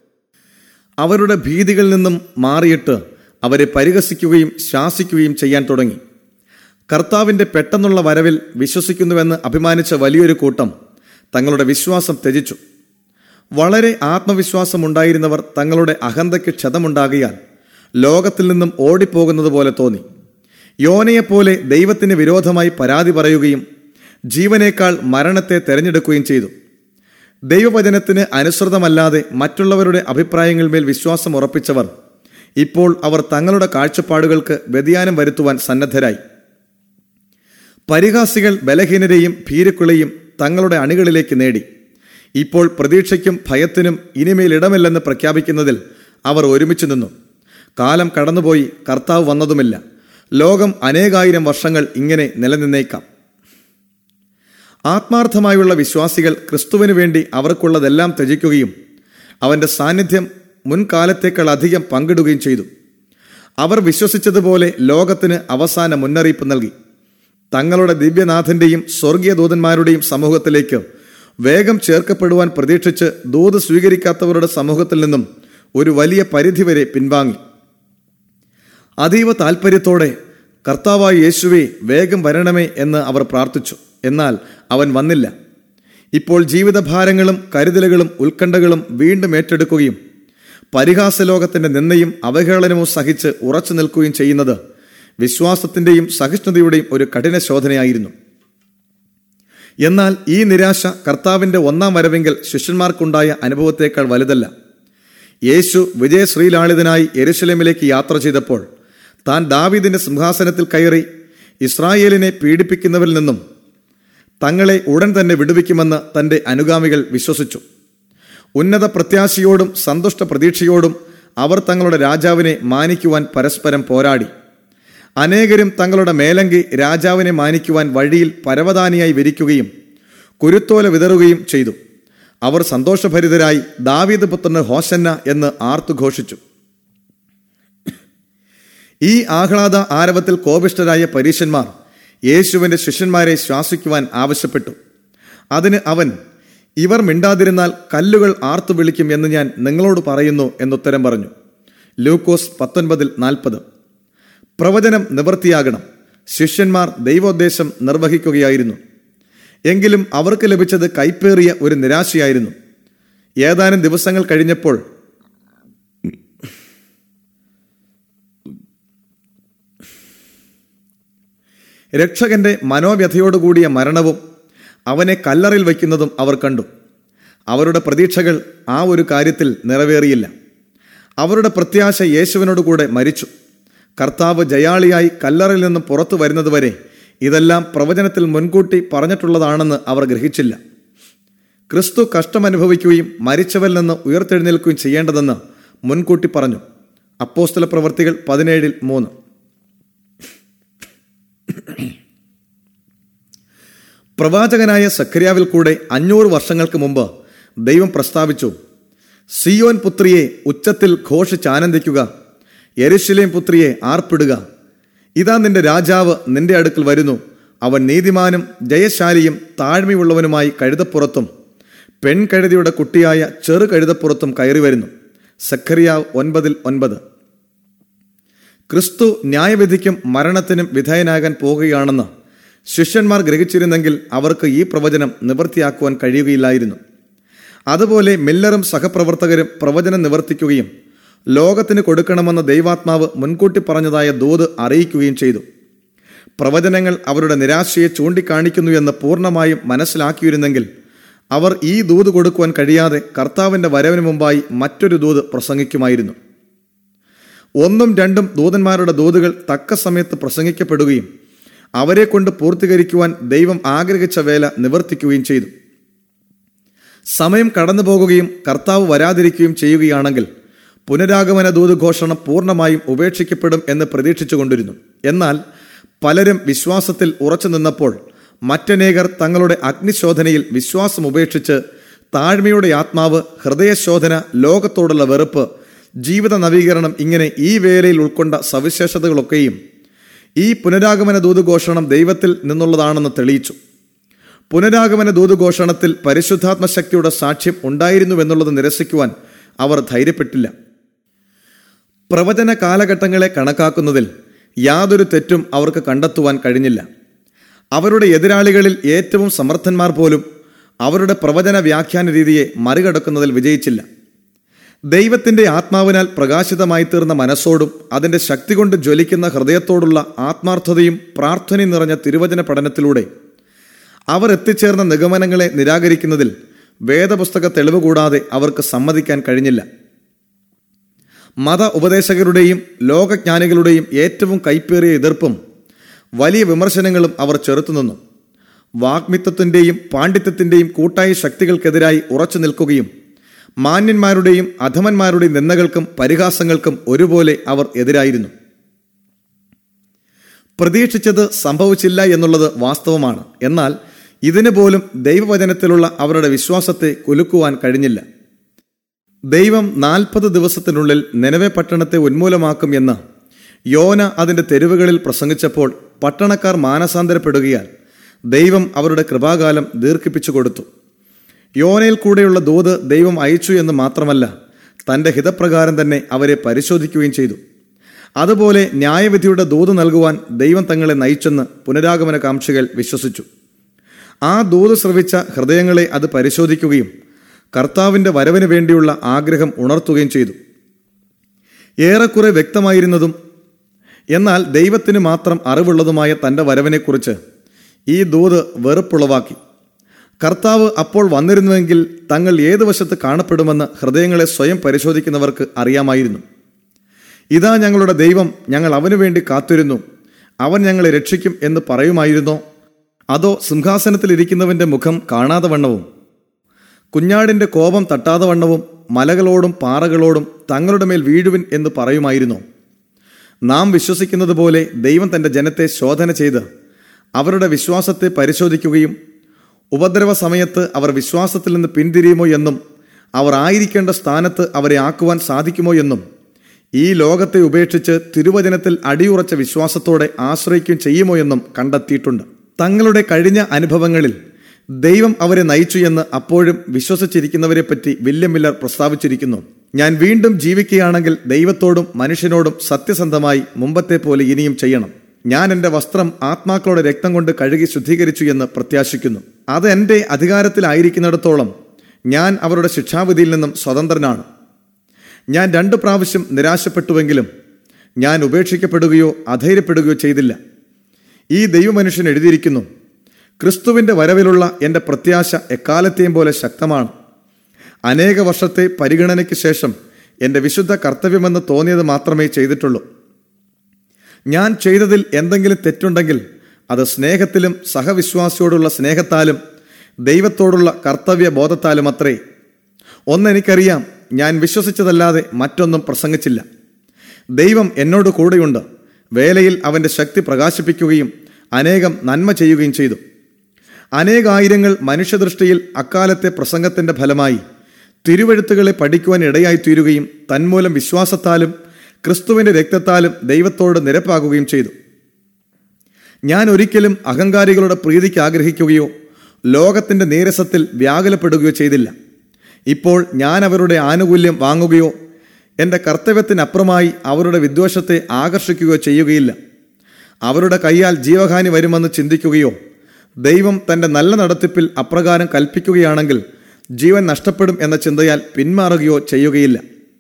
അവരുടെ ഭീതികളിൽ നിന്നും മാറിയിട്ട് അവരെ പരിഹസിക്കുകയും ശാസിക്കുകയും ചെയ്യാൻ തുടങ്ങി കർത്താവിന്റെ പെട്ടെന്നുള്ള വരവിൽ വിശ്വസിക്കുന്നുവെന്ന് അഭിമാനിച്ച വലിയൊരു കൂട്ടം തങ്ങളുടെ വിശ്വാസം ത്യജിച്ചു വളരെ ആത്മവിശ്വാസമുണ്ടായിരുന്നവർ തങ്ങളുടെ അഹന്തയ്ക്ക് ക്ഷതമുണ്ടാകിയാൽ ലോകത്തിൽ നിന്നും ഓടിപ്പോകുന്നത് പോലെ തോന്നി യോനയെപ്പോലെ ദൈവത്തിന് വിരോധമായി പരാതി പറയുകയും ജീവനേക്കാൾ മരണത്തെ തെരഞ്ഞെടുക്കുകയും ചെയ്തു ദൈവവചനത്തിന് അനുസൃതമല്ലാതെ മറ്റുള്ളവരുടെ അഭിപ്രായങ്ങളിന്മേൽ വിശ്വാസം ഉറപ്പിച്ചവർ ഇപ്പോൾ അവർ തങ്ങളുടെ കാഴ്ചപ്പാടുകൾക്ക് വ്യതിയാനം വരുത്തുവാൻ സന്നദ്ധരായി പരിഹാസികൾ ബലഹീനരെയും ഭീരുക്കളെയും തങ്ങളുടെ അണികളിലേക്ക് നേടി ഇപ്പോൾ പ്രതീക്ഷയ്ക്കും ഭയത്തിനും ഇനിമേൽ ഇടമില്ലെന്ന് പ്രഖ്യാപിക്കുന്നതിൽ അവർ ഒരുമിച്ച് നിന്നു കാലം കടന്നുപോയി കർത്താവ് വന്നതുമില്ല ലോകം അനേകായിരം വർഷങ്ങൾ ഇങ്ങനെ നിലനിന്നേക്കാം ആത്മാർത്ഥമായുള്ള വിശ്വാസികൾ ക്രിസ്തുവിനു വേണ്ടി അവർക്കുള്ളതെല്ലാം ത്യജിക്കുകയും അവന്റെ സാന്നിധ്യം മുൻകാലത്തേക്കാൾ അധികം പങ്കിടുകയും ചെയ്തു അവർ വിശ്വസിച്ചതുപോലെ ലോകത്തിന് അവസാന മുന്നറിയിപ്പ് നൽകി തങ്ങളുടെ ദിവ്യനാഥന്റെയും സ്വർഗീയ ദൂതന്മാരുടെയും സമൂഹത്തിലേക്ക് വേഗം ചേർക്കപ്പെടുവാൻ പ്രതീക്ഷിച്ച് ദൂത് സ്വീകരിക്കാത്തവരുടെ സമൂഹത്തിൽ നിന്നും ഒരു വലിയ പരിധിവരെ പിൻവാങ്ങി അതീവ താൽപ്പര്യത്തോടെ കർത്താവായ യേശുവെ വേഗം വരണമേ എന്ന് അവർ പ്രാർത്ഥിച്ചു എന്നാൽ അവൻ വന്നില്ല ഇപ്പോൾ ജീവിതഭാരങ്ങളും കരുതലുകളും ഉത്കണ്ഠകളും വീണ്ടും ഏറ്റെടുക്കുകയും പരിഹാസലോകത്തിന്റെ നിന്നയും അവഹേളനവും സഹിച്ച് ഉറച്ചു നിൽക്കുകയും ചെയ്യുന്നത് വിശ്വാസത്തിന്റെയും സഹിഷ്ണുതയുടെയും ഒരു കഠിന ശോധനയായിരുന്നു എന്നാൽ ഈ നിരാശ കർത്താവിന്റെ ഒന്നാം വരവെങ്കിൽ ശിഷ്യന്മാർക്കുണ്ടായ അനുഭവത്തേക്കാൾ വലുതല്ല യേശു വിജയശ്രീലാളിതനായി എരുശലേമിലേക്ക് യാത്ര ചെയ്തപ്പോൾ താൻ ദാവീദിന്റെ സിംഹാസനത്തിൽ കയറി ഇസ്രായേലിനെ പീഡിപ്പിക്കുന്നവരിൽ നിന്നും തങ്ങളെ ഉടൻ തന്നെ വിടുവിക്കുമെന്ന് തന്റെ അനുഗാമികൾ വിശ്വസിച്ചു ഉന്നത പ്രത്യാശയോടും സന്തുഷ്ട പ്രതീക്ഷയോടും അവർ തങ്ങളുടെ രാജാവിനെ മാനിക്കുവാൻ പരസ്പരം പോരാടി അനേകരും തങ്ങളുടെ മേലങ്കി രാജാവിനെ മാനിക്കുവാൻ വഴിയിൽ പരവതാനിയായി വിരിക്കുകയും കുരുത്തോല വിതറുകയും ചെയ്തു അവർ സന്തോഷഭരിതരായി ദാവീദ് പുത്രന് ഹോസന്ന എന്ന് ആർത്തുഘോഷിച്ചു ഈ ആഹ്ലാദ ആരവത്തിൽ കോപിഷ്ഠരായ പരീശന്മാർ യേശുവിന്റെ ശിഷ്യന്മാരെ ശ്വാസിക്കുവാൻ ആവശ്യപ്പെട്ടു അതിന് അവൻ ഇവർ മിണ്ടാതിരുന്നാൽ കല്ലുകൾ ആർത്തു വിളിക്കും എന്ന് ഞാൻ നിങ്ങളോട് പറയുന്നു എന്നുത്തരം പറഞ്ഞു ലൂക്കോസ് പത്തൊൻപതിൽ നാൽപ്പത് പ്രവചനം നിവൃത്തിയാകണം ശിഷ്യന്മാർ ദൈവോദ്ദേശം നിർവഹിക്കുകയായിരുന്നു എങ്കിലും അവർക്ക് ലഭിച്ചത് കൈപ്പേറിയ ഒരു നിരാശയായിരുന്നു ഏതാനും ദിവസങ്ങൾ കഴിഞ്ഞപ്പോൾ രക്ഷകന്റെ മനോവ്യഥയോടുകൂടിയ മരണവും അവനെ കല്ലറിൽ വയ്ക്കുന്നതും അവർ കണ്ടു അവരുടെ പ്രതീക്ഷകൾ ആ ഒരു കാര്യത്തിൽ നിറവേറിയില്ല അവരുടെ പ്രത്യാശ യേശുവിനോടുകൂടെ മരിച്ചു കർത്താവ് ജയാളിയായി കല്ലറിൽ നിന്നും പുറത്തു വരുന്നതുവരെ ഇതെല്ലാം പ്രവചനത്തിൽ മുൻകൂട്ടി പറഞ്ഞിട്ടുള്ളതാണെന്ന് അവർ ഗ്രഹിച്ചില്ല ക്രിസ്തു കഷ്ടമനുഭവിക്കുകയും മരിച്ചവരിൽ നിന്ന് ഉയർത്തെഴുന്നേൽക്കുകയും ചെയ്യേണ്ടതെന്ന് മുൻകൂട്ടി പറഞ്ഞു അപ്പോസ്തല പ്രവർത്തികൾ പതിനേഴിൽ മൂന്ന് പ്രവാചകനായ സക്രിയാവിൽ കൂടെ അഞ്ഞൂറ് വർഷങ്ങൾക്ക് മുമ്പ് ദൈവം പ്രസ്താവിച്ചു സിയോൻ പുത്രിയെ ഉച്ചത്തിൽ ഘോഷിച്ചാനന്ദിക്കുക യെരുശലേം പുത്രിയെ ആർപ്പിടുക ഇതാ നിന്റെ രാജാവ് നിന്റെ അടുക്കൽ വരുന്നു അവൻ നീതിമാനും ജയശാലിയും താഴ്മയുള്ളവനുമായി കഴുതപ്പുറത്തും പെൺകഴുതിയുടെ കുട്ടിയായ ചെറു കഴുതപ്പുറത്തും കയറി വരുന്നു സഖറിയാവ് ഒൻപതിൽ ഒൻപത് ക്രിസ്തു ന്യായവിധിക്കും മരണത്തിനും വിധേയനാകാൻ പോകുകയാണെന്ന് ശിഷ്യന്മാർ ഗ്രഹിച്ചിരുന്നെങ്കിൽ അവർക്ക് ഈ പ്രവചനം നിവൃത്തിയാക്കുവാൻ കഴിയുകയില്ലായിരുന്നു അതുപോലെ മില്ലറും സഹപ്രവർത്തകരും പ്രവചനം നിവർത്തിക്കുകയും ലോകത്തിന് കൊടുക്കണമെന്ന് ദൈവാത്മാവ് മുൻകൂട്ടി പറഞ്ഞതായ ദൂത് അറിയിക്കുകയും ചെയ്തു പ്രവചനങ്ങൾ അവരുടെ നിരാശയെ ചൂണ്ടിക്കാണിക്കുന്നു എന്ന് പൂർണ്ണമായും മനസ്സിലാക്കിയിരുന്നെങ്കിൽ അവർ ഈ ദൂത് കൊടുക്കുവാൻ കഴിയാതെ കർത്താവിന്റെ വരവിന് മുമ്പായി മറ്റൊരു ദൂത് പ്രസംഗിക്കുമായിരുന്നു ഒന്നും രണ്ടും ദൂതന്മാരുടെ ദൂതുകൾ തക്ക സമയത്ത് പ്രസംഗിക്കപ്പെടുകയും അവരെ കൊണ്ട് പൂർത്തീകരിക്കുവാൻ ദൈവം ആഗ്രഹിച്ച വേല നിവർത്തിക്കുകയും ചെയ്തു സമയം കടന്നു പോകുകയും കർത്താവ് വരാതിരിക്കുകയും ചെയ്യുകയാണെങ്കിൽ പുനരാഗമന ദൂതുഘോഷണം പൂർണ്ണമായും ഉപേക്ഷിക്കപ്പെടും എന്ന് പ്രതീക്ഷിച്ചുകൊണ്ടിരുന്നു എന്നാൽ പലരും വിശ്വാസത്തിൽ ഉറച്ചു നിന്നപ്പോൾ മറ്റനേകർ തങ്ങളുടെ അഗ്നിശോധനയിൽ വിശ്വാസം ഉപേക്ഷിച്ച് താഴ്മയുടെ ആത്മാവ് ഹൃദയശോധന ലോകത്തോടുള്ള വെറുപ്പ് ജീവിത നവീകരണം ഇങ്ങനെ ഈ വേലയിൽ ഉൾക്കൊണ്ട സവിശേഷതകളൊക്കെയും ഈ പുനരാഗമന ദൂതുഘോഷണം ദൈവത്തിൽ നിന്നുള്ളതാണെന്ന് തെളിയിച്ചു പുനരാഗമന ദൂതുഘോഷണത്തിൽ പരിശുദ്ധാത്മ ശക്തിയുടെ സാക്ഷ്യം ഉണ്ടായിരുന്നുവെന്നുള്ളത് നിരസിക്കുവാൻ അവർ ധൈര്യപ്പെട്ടില്ല പ്രവചന കാലഘട്ടങ്ങളെ കണക്കാക്കുന്നതിൽ യാതൊരു തെറ്റും അവർക്ക് കണ്ടെത്തുവാൻ കഴിഞ്ഞില്ല അവരുടെ എതിരാളികളിൽ ഏറ്റവും സമർത്ഥന്മാർ പോലും അവരുടെ പ്രവചന വ്യാഖ്യാന രീതിയെ മറികടക്കുന്നതിൽ വിജയിച്ചില്ല ദൈവത്തിന്റെ ആത്മാവിനാൽ പ്രകാശിതമായി തീർന്ന മനസ്സോടും അതിന്റെ ശക്തി കൊണ്ട് ജ്വലിക്കുന്ന ഹൃദയത്തോടുള്ള ആത്മാർത്ഥതയും പ്രാർത്ഥനയും നിറഞ്ഞ തിരുവചന പഠനത്തിലൂടെ അവർ എത്തിച്ചേർന്ന നിഗമനങ്ങളെ നിരാകരിക്കുന്നതിൽ വേദപുസ്തക തെളിവ് കൂടാതെ അവർക്ക് സമ്മതിക്കാൻ കഴിഞ്ഞില്ല മത ഉപദേശകരുടെയും ലോകജ്ഞാനികളുടെയും ഏറ്റവും കൈപ്പേറിയ എതിർപ്പും വലിയ വിമർശനങ്ങളും അവർ ചെറുത്തുനിന്നു വാഗ്മിത്വത്തിന്റെയും പാണ്ഡിത്യത്തിന്റെയും കൂട്ടായ ശക്തികൾക്കെതിരായി ഉറച്ചു നിൽക്കുകയും മാന്യന്മാരുടെയും അധമന്മാരുടെയും നിന്ദകൾക്കും പരിഹാസങ്ങൾക്കും ഒരുപോലെ അവർ എതിരായിരുന്നു പ്രതീക്ഷിച്ചത് സംഭവിച്ചില്ല എന്നുള്ളത് വാസ്തവമാണ് എന്നാൽ ഇതിനു പോലും ദൈവവചനത്തിലുള്ള അവരുടെ വിശ്വാസത്തെ കുലുക്കുവാൻ കഴിഞ്ഞില്ല ദൈവം നാൽപ്പത് ദിവസത്തിനുള്ളിൽ നിലവെ പട്ടണത്തെ ഉന്മൂലമാക്കും എന്ന് യോന അതിന്റെ തെരുവുകളിൽ പ്രസംഗിച്ചപ്പോൾ പട്ടണക്കാർ മാനസാന്തരപ്പെടുകയാൽ ദൈവം അവരുടെ കൃപാകാലം ദീർഘിപ്പിച്ചു കൊടുത്തു യോനയിൽ കൂടെയുള്ള ദൂത് ദൈവം അയച്ചു എന്ന് മാത്രമല്ല തന്റെ ഹിതപ്രകാരം തന്നെ അവരെ പരിശോധിക്കുകയും ചെയ്തു അതുപോലെ ന്യായവിധിയുടെ ദൂത് നൽകുവാൻ ദൈവം തങ്ങളെ നയിച്ചെന്ന് പുനരാഗമന കാംക്ഷികൾ വിശ്വസിച്ചു ആ ദൂത് ശ്രവിച്ച ഹൃദയങ്ങളെ അത് പരിശോധിക്കുകയും കർത്താവിന്റെ വരവിന് വേണ്ടിയുള്ള ആഗ്രഹം ഉണർത്തുകയും ചെയ്തു ഏറെക്കുറെ വ്യക്തമായിരുന്നതും എന്നാൽ ദൈവത്തിന് മാത്രം അറിവുള്ളതുമായ തന്റെ വരവിനെക്കുറിച്ച് ഈ ദൂത് വെറുപ്പുളവാക്കി കർത്താവ് അപ്പോൾ വന്നിരുന്നുവെങ്കിൽ തങ്ങൾ ഏതു വശത്ത് കാണപ്പെടുമെന്ന് ഹൃദയങ്ങളെ സ്വയം പരിശോധിക്കുന്നവർക്ക് അറിയാമായിരുന്നു ഇതാ ഞങ്ങളുടെ ദൈവം ഞങ്ങൾ അവനു വേണ്ടി കാത്തിരുന്നു അവൻ ഞങ്ങളെ രക്ഷിക്കും എന്ന് പറയുമായിരുന്നോ അതോ സിംഹാസനത്തിലിരിക്കുന്നവന്റെ മുഖം കാണാതെ വണ്ണവും കുഞ്ഞാടിന്റെ കോപം തട്ടാതെ വണ്ണവും മലകളോടും പാറകളോടും തങ്ങളുടെ മേൽ വീഴുവിൻ എന്ന് പറയുമായിരുന്നോ നാം വിശ്വസിക്കുന്നത് പോലെ ദൈവം തന്റെ ജനത്തെ ശോധന ചെയ്ത് അവരുടെ വിശ്വാസത്തെ പരിശോധിക്കുകയും ഉപദ്രവ സമയത്ത് അവർ വിശ്വാസത്തിൽ നിന്ന് പിന്തിരിയുമോ എന്നും അവർ ആയിരിക്കേണ്ട സ്ഥാനത്ത് അവരെ ആക്കുവാൻ സാധിക്കുമോ എന്നും ഈ ലോകത്തെ ഉപേക്ഷിച്ച് തിരുവചനത്തിൽ അടിയുറച്ച വിശ്വാസത്തോടെ ആശ്രയിക്കുകയും ചെയ്യുമോ എന്നും കണ്ടെത്തിയിട്ടുണ്ട് തങ്ങളുടെ കഴിഞ്ഞ അനുഭവങ്ങളിൽ ദൈവം അവരെ നയിച്ചു എന്ന് അപ്പോഴും വിശ്വസിച്ചിരിക്കുന്നവരെപ്പറ്റി വില്യം മില്ലർ പ്രസ്താവിച്ചിരിക്കുന്നു ഞാൻ വീണ്ടും ജീവിക്കുകയാണെങ്കിൽ ദൈവത്തോടും മനുഷ്യനോടും സത്യസന്ധമായി മുമ്പത്തെ പോലെ ഇനിയും ചെയ്യണം ഞാൻ എൻ്റെ വസ്ത്രം ആത്മാക്കളുടെ രക്തം കൊണ്ട് കഴുകി ശുദ്ധീകരിച്ചു എന്ന് പ്രത്യാശിക്കുന്നു അത് എൻ്റെ അധികാരത്തിലായിരിക്കുന്നിടത്തോളം ഞാൻ അവരുടെ ശിക്ഷാവിധിയിൽ നിന്നും സ്വതന്ത്രനാണ് ഞാൻ രണ്ടു പ്രാവശ്യം നിരാശപ്പെട്ടുവെങ്കിലും ഞാൻ ഉപേക്ഷിക്കപ്പെടുകയോ അധൈര്യപ്പെടുകയോ ചെയ്തില്ല ഈ ദൈവമനുഷ്യൻ എഴുതിയിരിക്കുന്നു ക്രിസ്തുവിൻ്റെ വരവിലുള്ള എൻ്റെ പ്രത്യാശ എക്കാലത്തെയും പോലെ ശക്തമാണ് അനേക വർഷത്തെ പരിഗണനയ്ക്ക് ശേഷം എൻ്റെ വിശുദ്ധ കർത്തവ്യമെന്ന് തോന്നിയത് മാത്രമേ ചെയ്തിട്ടുള്ളൂ ഞാൻ ചെയ്തതിൽ എന്തെങ്കിലും തെറ്റുണ്ടെങ്കിൽ അത് സ്നേഹത്തിലും സഹവിശ്വാസിയോടുള്ള സ്നേഹത്താലും ദൈവത്തോടുള്ള കർത്തവ്യ ബോധത്താലും അത്രേ ഒന്നെനിക്കറിയാം ഞാൻ വിശ്വസിച്ചതല്ലാതെ മറ്റൊന്നും പ്രസംഗിച്ചില്ല ദൈവം എന്നോട് കൂടെയുണ്ട് വേലയിൽ അവൻ്റെ ശക്തി പ്രകാശിപ്പിക്കുകയും അനേകം നന്മ ചെയ്യുകയും ചെയ്തു അനേകായിരങ്ങൾ മനുഷ്യദൃഷ്ടിയിൽ അക്കാലത്തെ പ്രസംഗത്തിന്റെ ഫലമായി തിരുവഴുത്തുകളെ പഠിക്കുവാൻ ഇടയായി തീരുകയും തന്മൂലം വിശ്വാസത്താലും ക്രിസ്തുവിന്റെ രക്തത്താലും ദൈവത്തോട് നിരപ്പാകുകയും ചെയ്തു ഞാൻ ഒരിക്കലും അഹങ്കാരികളുടെ പ്രീതിക്ക് ആഗ്രഹിക്കുകയോ ലോകത്തിന്റെ നീരസത്തിൽ വ്യാകുലപ്പെടുകയോ ചെയ്തില്ല ഇപ്പോൾ ഞാൻ അവരുടെ ആനുകൂല്യം വാങ്ങുകയോ എൻ്റെ കർത്തവ്യത്തിനപ്പുറമായി അവരുടെ വിദ്വേഷത്തെ ആകർഷിക്കുകയോ ചെയ്യുകയില്ല അവരുടെ കൈയാൽ ജീവഹാനി വരുമെന്ന് ചിന്തിക്കുകയോ ദൈവം തൻ്റെ നല്ല നടത്തിപ്പിൽ അപ്രകാരം കൽപ്പിക്കുകയാണെങ്കിൽ ജീവൻ നഷ്ടപ്പെടും എന്ന ചിന്തയാൽ പിന്മാറുകയോ ചെയ്യുകയില്ല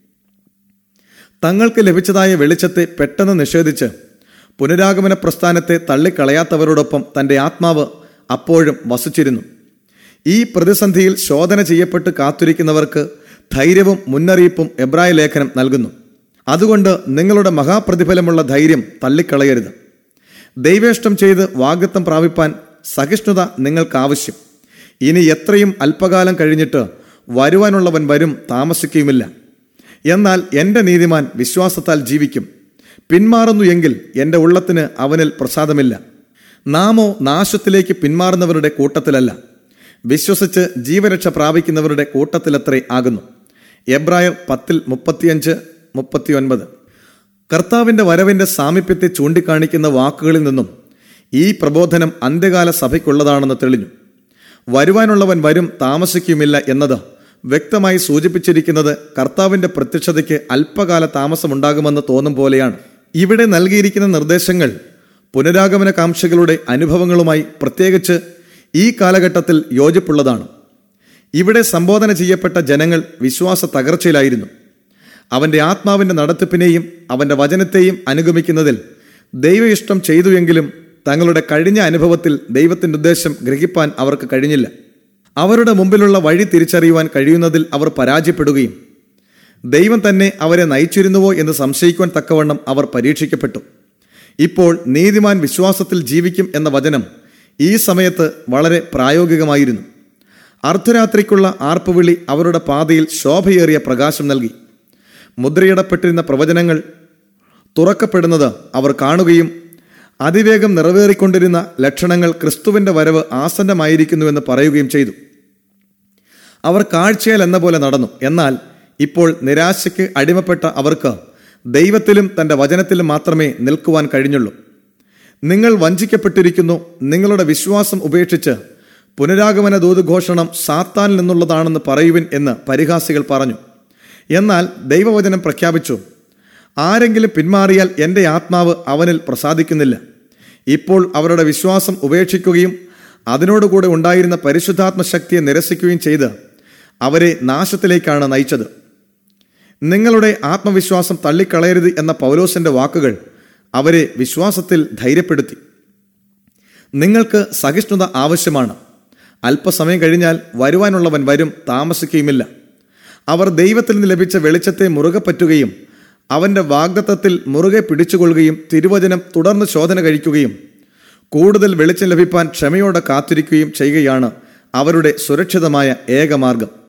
തങ്ങൾക്ക് ലഭിച്ചതായ വെളിച്ചത്തെ പെട്ടെന്ന് നിഷേധിച്ച് പുനരാഗമന പ്രസ്ഥാനത്തെ തള്ളിക്കളയാത്തവരോടൊപ്പം തൻ്റെ ആത്മാവ് അപ്പോഴും വസിച്ചിരുന്നു ഈ പ്രതിസന്ധിയിൽ ശോധന ചെയ്യപ്പെട്ട് കാത്തിരിക്കുന്നവർക്ക് ധൈര്യവും മുന്നറിയിപ്പും എബ്രായ ലേഖനം നൽകുന്നു അതുകൊണ്ട് നിങ്ങളുടെ മഹാപ്രതിഫലമുള്ള ധൈര്യം തള്ളിക്കളയരുത് ദൈവേഷ്ടം ചെയ്ത് വാഗ്ദത്തം പ്രാപിപ്പാൻ സഹിഷ്ണുത നിങ്ങൾക്ക് ആവശ്യം ഇനി എത്രയും അല്പകാലം കഴിഞ്ഞിട്ട് വരുവാനുള്ളവൻ വരും താമസിക്കുകയുമില്ല എന്നാൽ എൻ്റെ നീതിമാൻ വിശ്വാസത്താൽ ജീവിക്കും പിന്മാറുന്നു എങ്കിൽ എൻ്റെ ഉള്ളത്തിന് അവനിൽ പ്രസാദമില്ല നാമോ നാശത്തിലേക്ക് പിന്മാറുന്നവരുടെ കൂട്ടത്തിലല്ല വിശ്വസിച്ച് ജീവരക്ഷ പ്രാപിക്കുന്നവരുടെ കൂട്ടത്തിലത്രേ ആകുന്നു എബ്രായർ പത്തിൽ മുപ്പത്തിയഞ്ച് മുപ്പത്തിയൊൻപത് കർത്താവിന്റെ വരവിന്റെ സാമീപ്യത്തെ ചൂണ്ടിക്കാണിക്കുന്ന വാക്കുകളിൽ നിന്നും ഈ പ്രബോധനം അന്ത്യകാല സഭയ്ക്കുള്ളതാണെന്ന് തെളിഞ്ഞു വരുവാനുള്ളവൻ വരും താമസിക്കുമില്ല എന്നത് വ്യക്തമായി സൂചിപ്പിച്ചിരിക്കുന്നത് കർത്താവിന്റെ പ്രത്യക്ഷതയ്ക്ക് അല്പകാല താമസമുണ്ടാകുമെന്ന് തോന്നും പോലെയാണ് ഇവിടെ നൽകിയിരിക്കുന്ന നിർദ്ദേശങ്ങൾ പുനരാഗമന കാംക്ഷകളുടെ അനുഭവങ്ങളുമായി പ്രത്യേകിച്ച് ഈ കാലഘട്ടത്തിൽ യോജിപ്പുള്ളതാണ് ഇവിടെ സംബോധന ചെയ്യപ്പെട്ട ജനങ്ങൾ വിശ്വാസ തകർച്ചയിലായിരുന്നു അവന്റെ ആത്മാവിന്റെ നടത്തിപ്പിനെയും അവന്റെ വചനത്തെയും അനുഗമിക്കുന്നതിൽ ദൈവ ഇഷ്ടം ചെയ്തുവെങ്കിലും തങ്ങളുടെ കഴിഞ്ഞ അനുഭവത്തിൽ ദൈവത്തിന്റെ ഉദ്ദേശം ഗ്രഹിപ്പാൻ അവർക്ക് കഴിഞ്ഞില്ല അവരുടെ മുമ്പിലുള്ള വഴി തിരിച്ചറിയുവാൻ കഴിയുന്നതിൽ അവർ പരാജയപ്പെടുകയും ദൈവം തന്നെ അവരെ നയിച്ചിരുന്നുവോ എന്ന് സംശയിക്കുവാൻ തക്കവണ്ണം അവർ പരീക്ഷിക്കപ്പെട്ടു ഇപ്പോൾ നീതിമാൻ വിശ്വാസത്തിൽ ജീവിക്കും എന്ന വചനം ഈ സമയത്ത് വളരെ പ്രായോഗികമായിരുന്നു അർദ്ധരാത്രിക്കുള്ള ആർപ്പുവിളി അവരുടെ പാതയിൽ ശോഭയേറിയ പ്രകാശം നൽകി മുദ്രയിടപ്പെട്ടിരുന്ന പ്രവചനങ്ങൾ തുറക്കപ്പെടുന്നത് അവർ കാണുകയും അതിവേഗം നിറവേറിക്കൊണ്ടിരുന്ന ലക്ഷണങ്ങൾ ക്രിസ്തുവിന്റെ വരവ് ആസന്നമായിരിക്കുന്നുവെന്ന് പറയുകയും ചെയ്തു അവർ കാഴ്ചയിൽ എന്ന പോലെ നടന്നു എന്നാൽ ഇപ്പോൾ നിരാശയ്ക്ക് അടിമപ്പെട്ട അവർക്ക് ദൈവത്തിലും തന്റെ വചനത്തിലും മാത്രമേ നിൽക്കുവാൻ കഴിഞ്ഞുള്ളൂ നിങ്ങൾ വഞ്ചിക്കപ്പെട്ടിരിക്കുന്നു നിങ്ങളുടെ വിശ്വാസം ഉപേക്ഷിച്ച് പുനരാഗമന ദൂതുഘോഷണം സാത്താനിൽ നിന്നുള്ളതാണെന്ന് പറയുവിൻ എന്ന് പരിഹാസികൾ പറഞ്ഞു എന്നാൽ ദൈവവചനം പ്രഖ്യാപിച്ചു ആരെങ്കിലും പിന്മാറിയാൽ എൻ്റെ ആത്മാവ് അവനിൽ പ്രസാദിക്കുന്നില്ല ഇപ്പോൾ അവരുടെ വിശ്വാസം ഉപേക്ഷിക്കുകയും അതിനോടുകൂടെ ഉണ്ടായിരുന്ന പരിശുദ്ധാത്മ ശക്തിയെ നിരസിക്കുകയും ചെയ്ത് അവരെ നാശത്തിലേക്കാണ് നയിച്ചത് നിങ്ങളുടെ ആത്മവിശ്വാസം തള്ളിക്കളയരുത് എന്ന പൗലോസിന്റെ വാക്കുകൾ അവരെ വിശ്വാസത്തിൽ ധൈര്യപ്പെടുത്തി നിങ്ങൾക്ക് സഹിഷ്ണുത ആവശ്യമാണ് അല്പസമയം കഴിഞ്ഞാൽ വരുവാനുള്ളവൻ വരും താമസിക്കുകയുമില്ല അവർ ദൈവത്തിൽ നിന്ന് ലഭിച്ച വെളിച്ചത്തെ മുറുകെ പറ്റുകയും അവന്റെ വാഗ്ദത്തത്തിൽ മുറുകെ പിടിച്ചുകൊള്ളുകയും തിരുവചനം തുടർന്ന് ശോധന കഴിക്കുകയും കൂടുതൽ വെളിച്ചം ലഭിപ്പാൻ ക്ഷമയോടെ കാത്തിരിക്കുകയും ചെയ്യുകയാണ് അവരുടെ സുരക്ഷിതമായ ഏകമാർഗം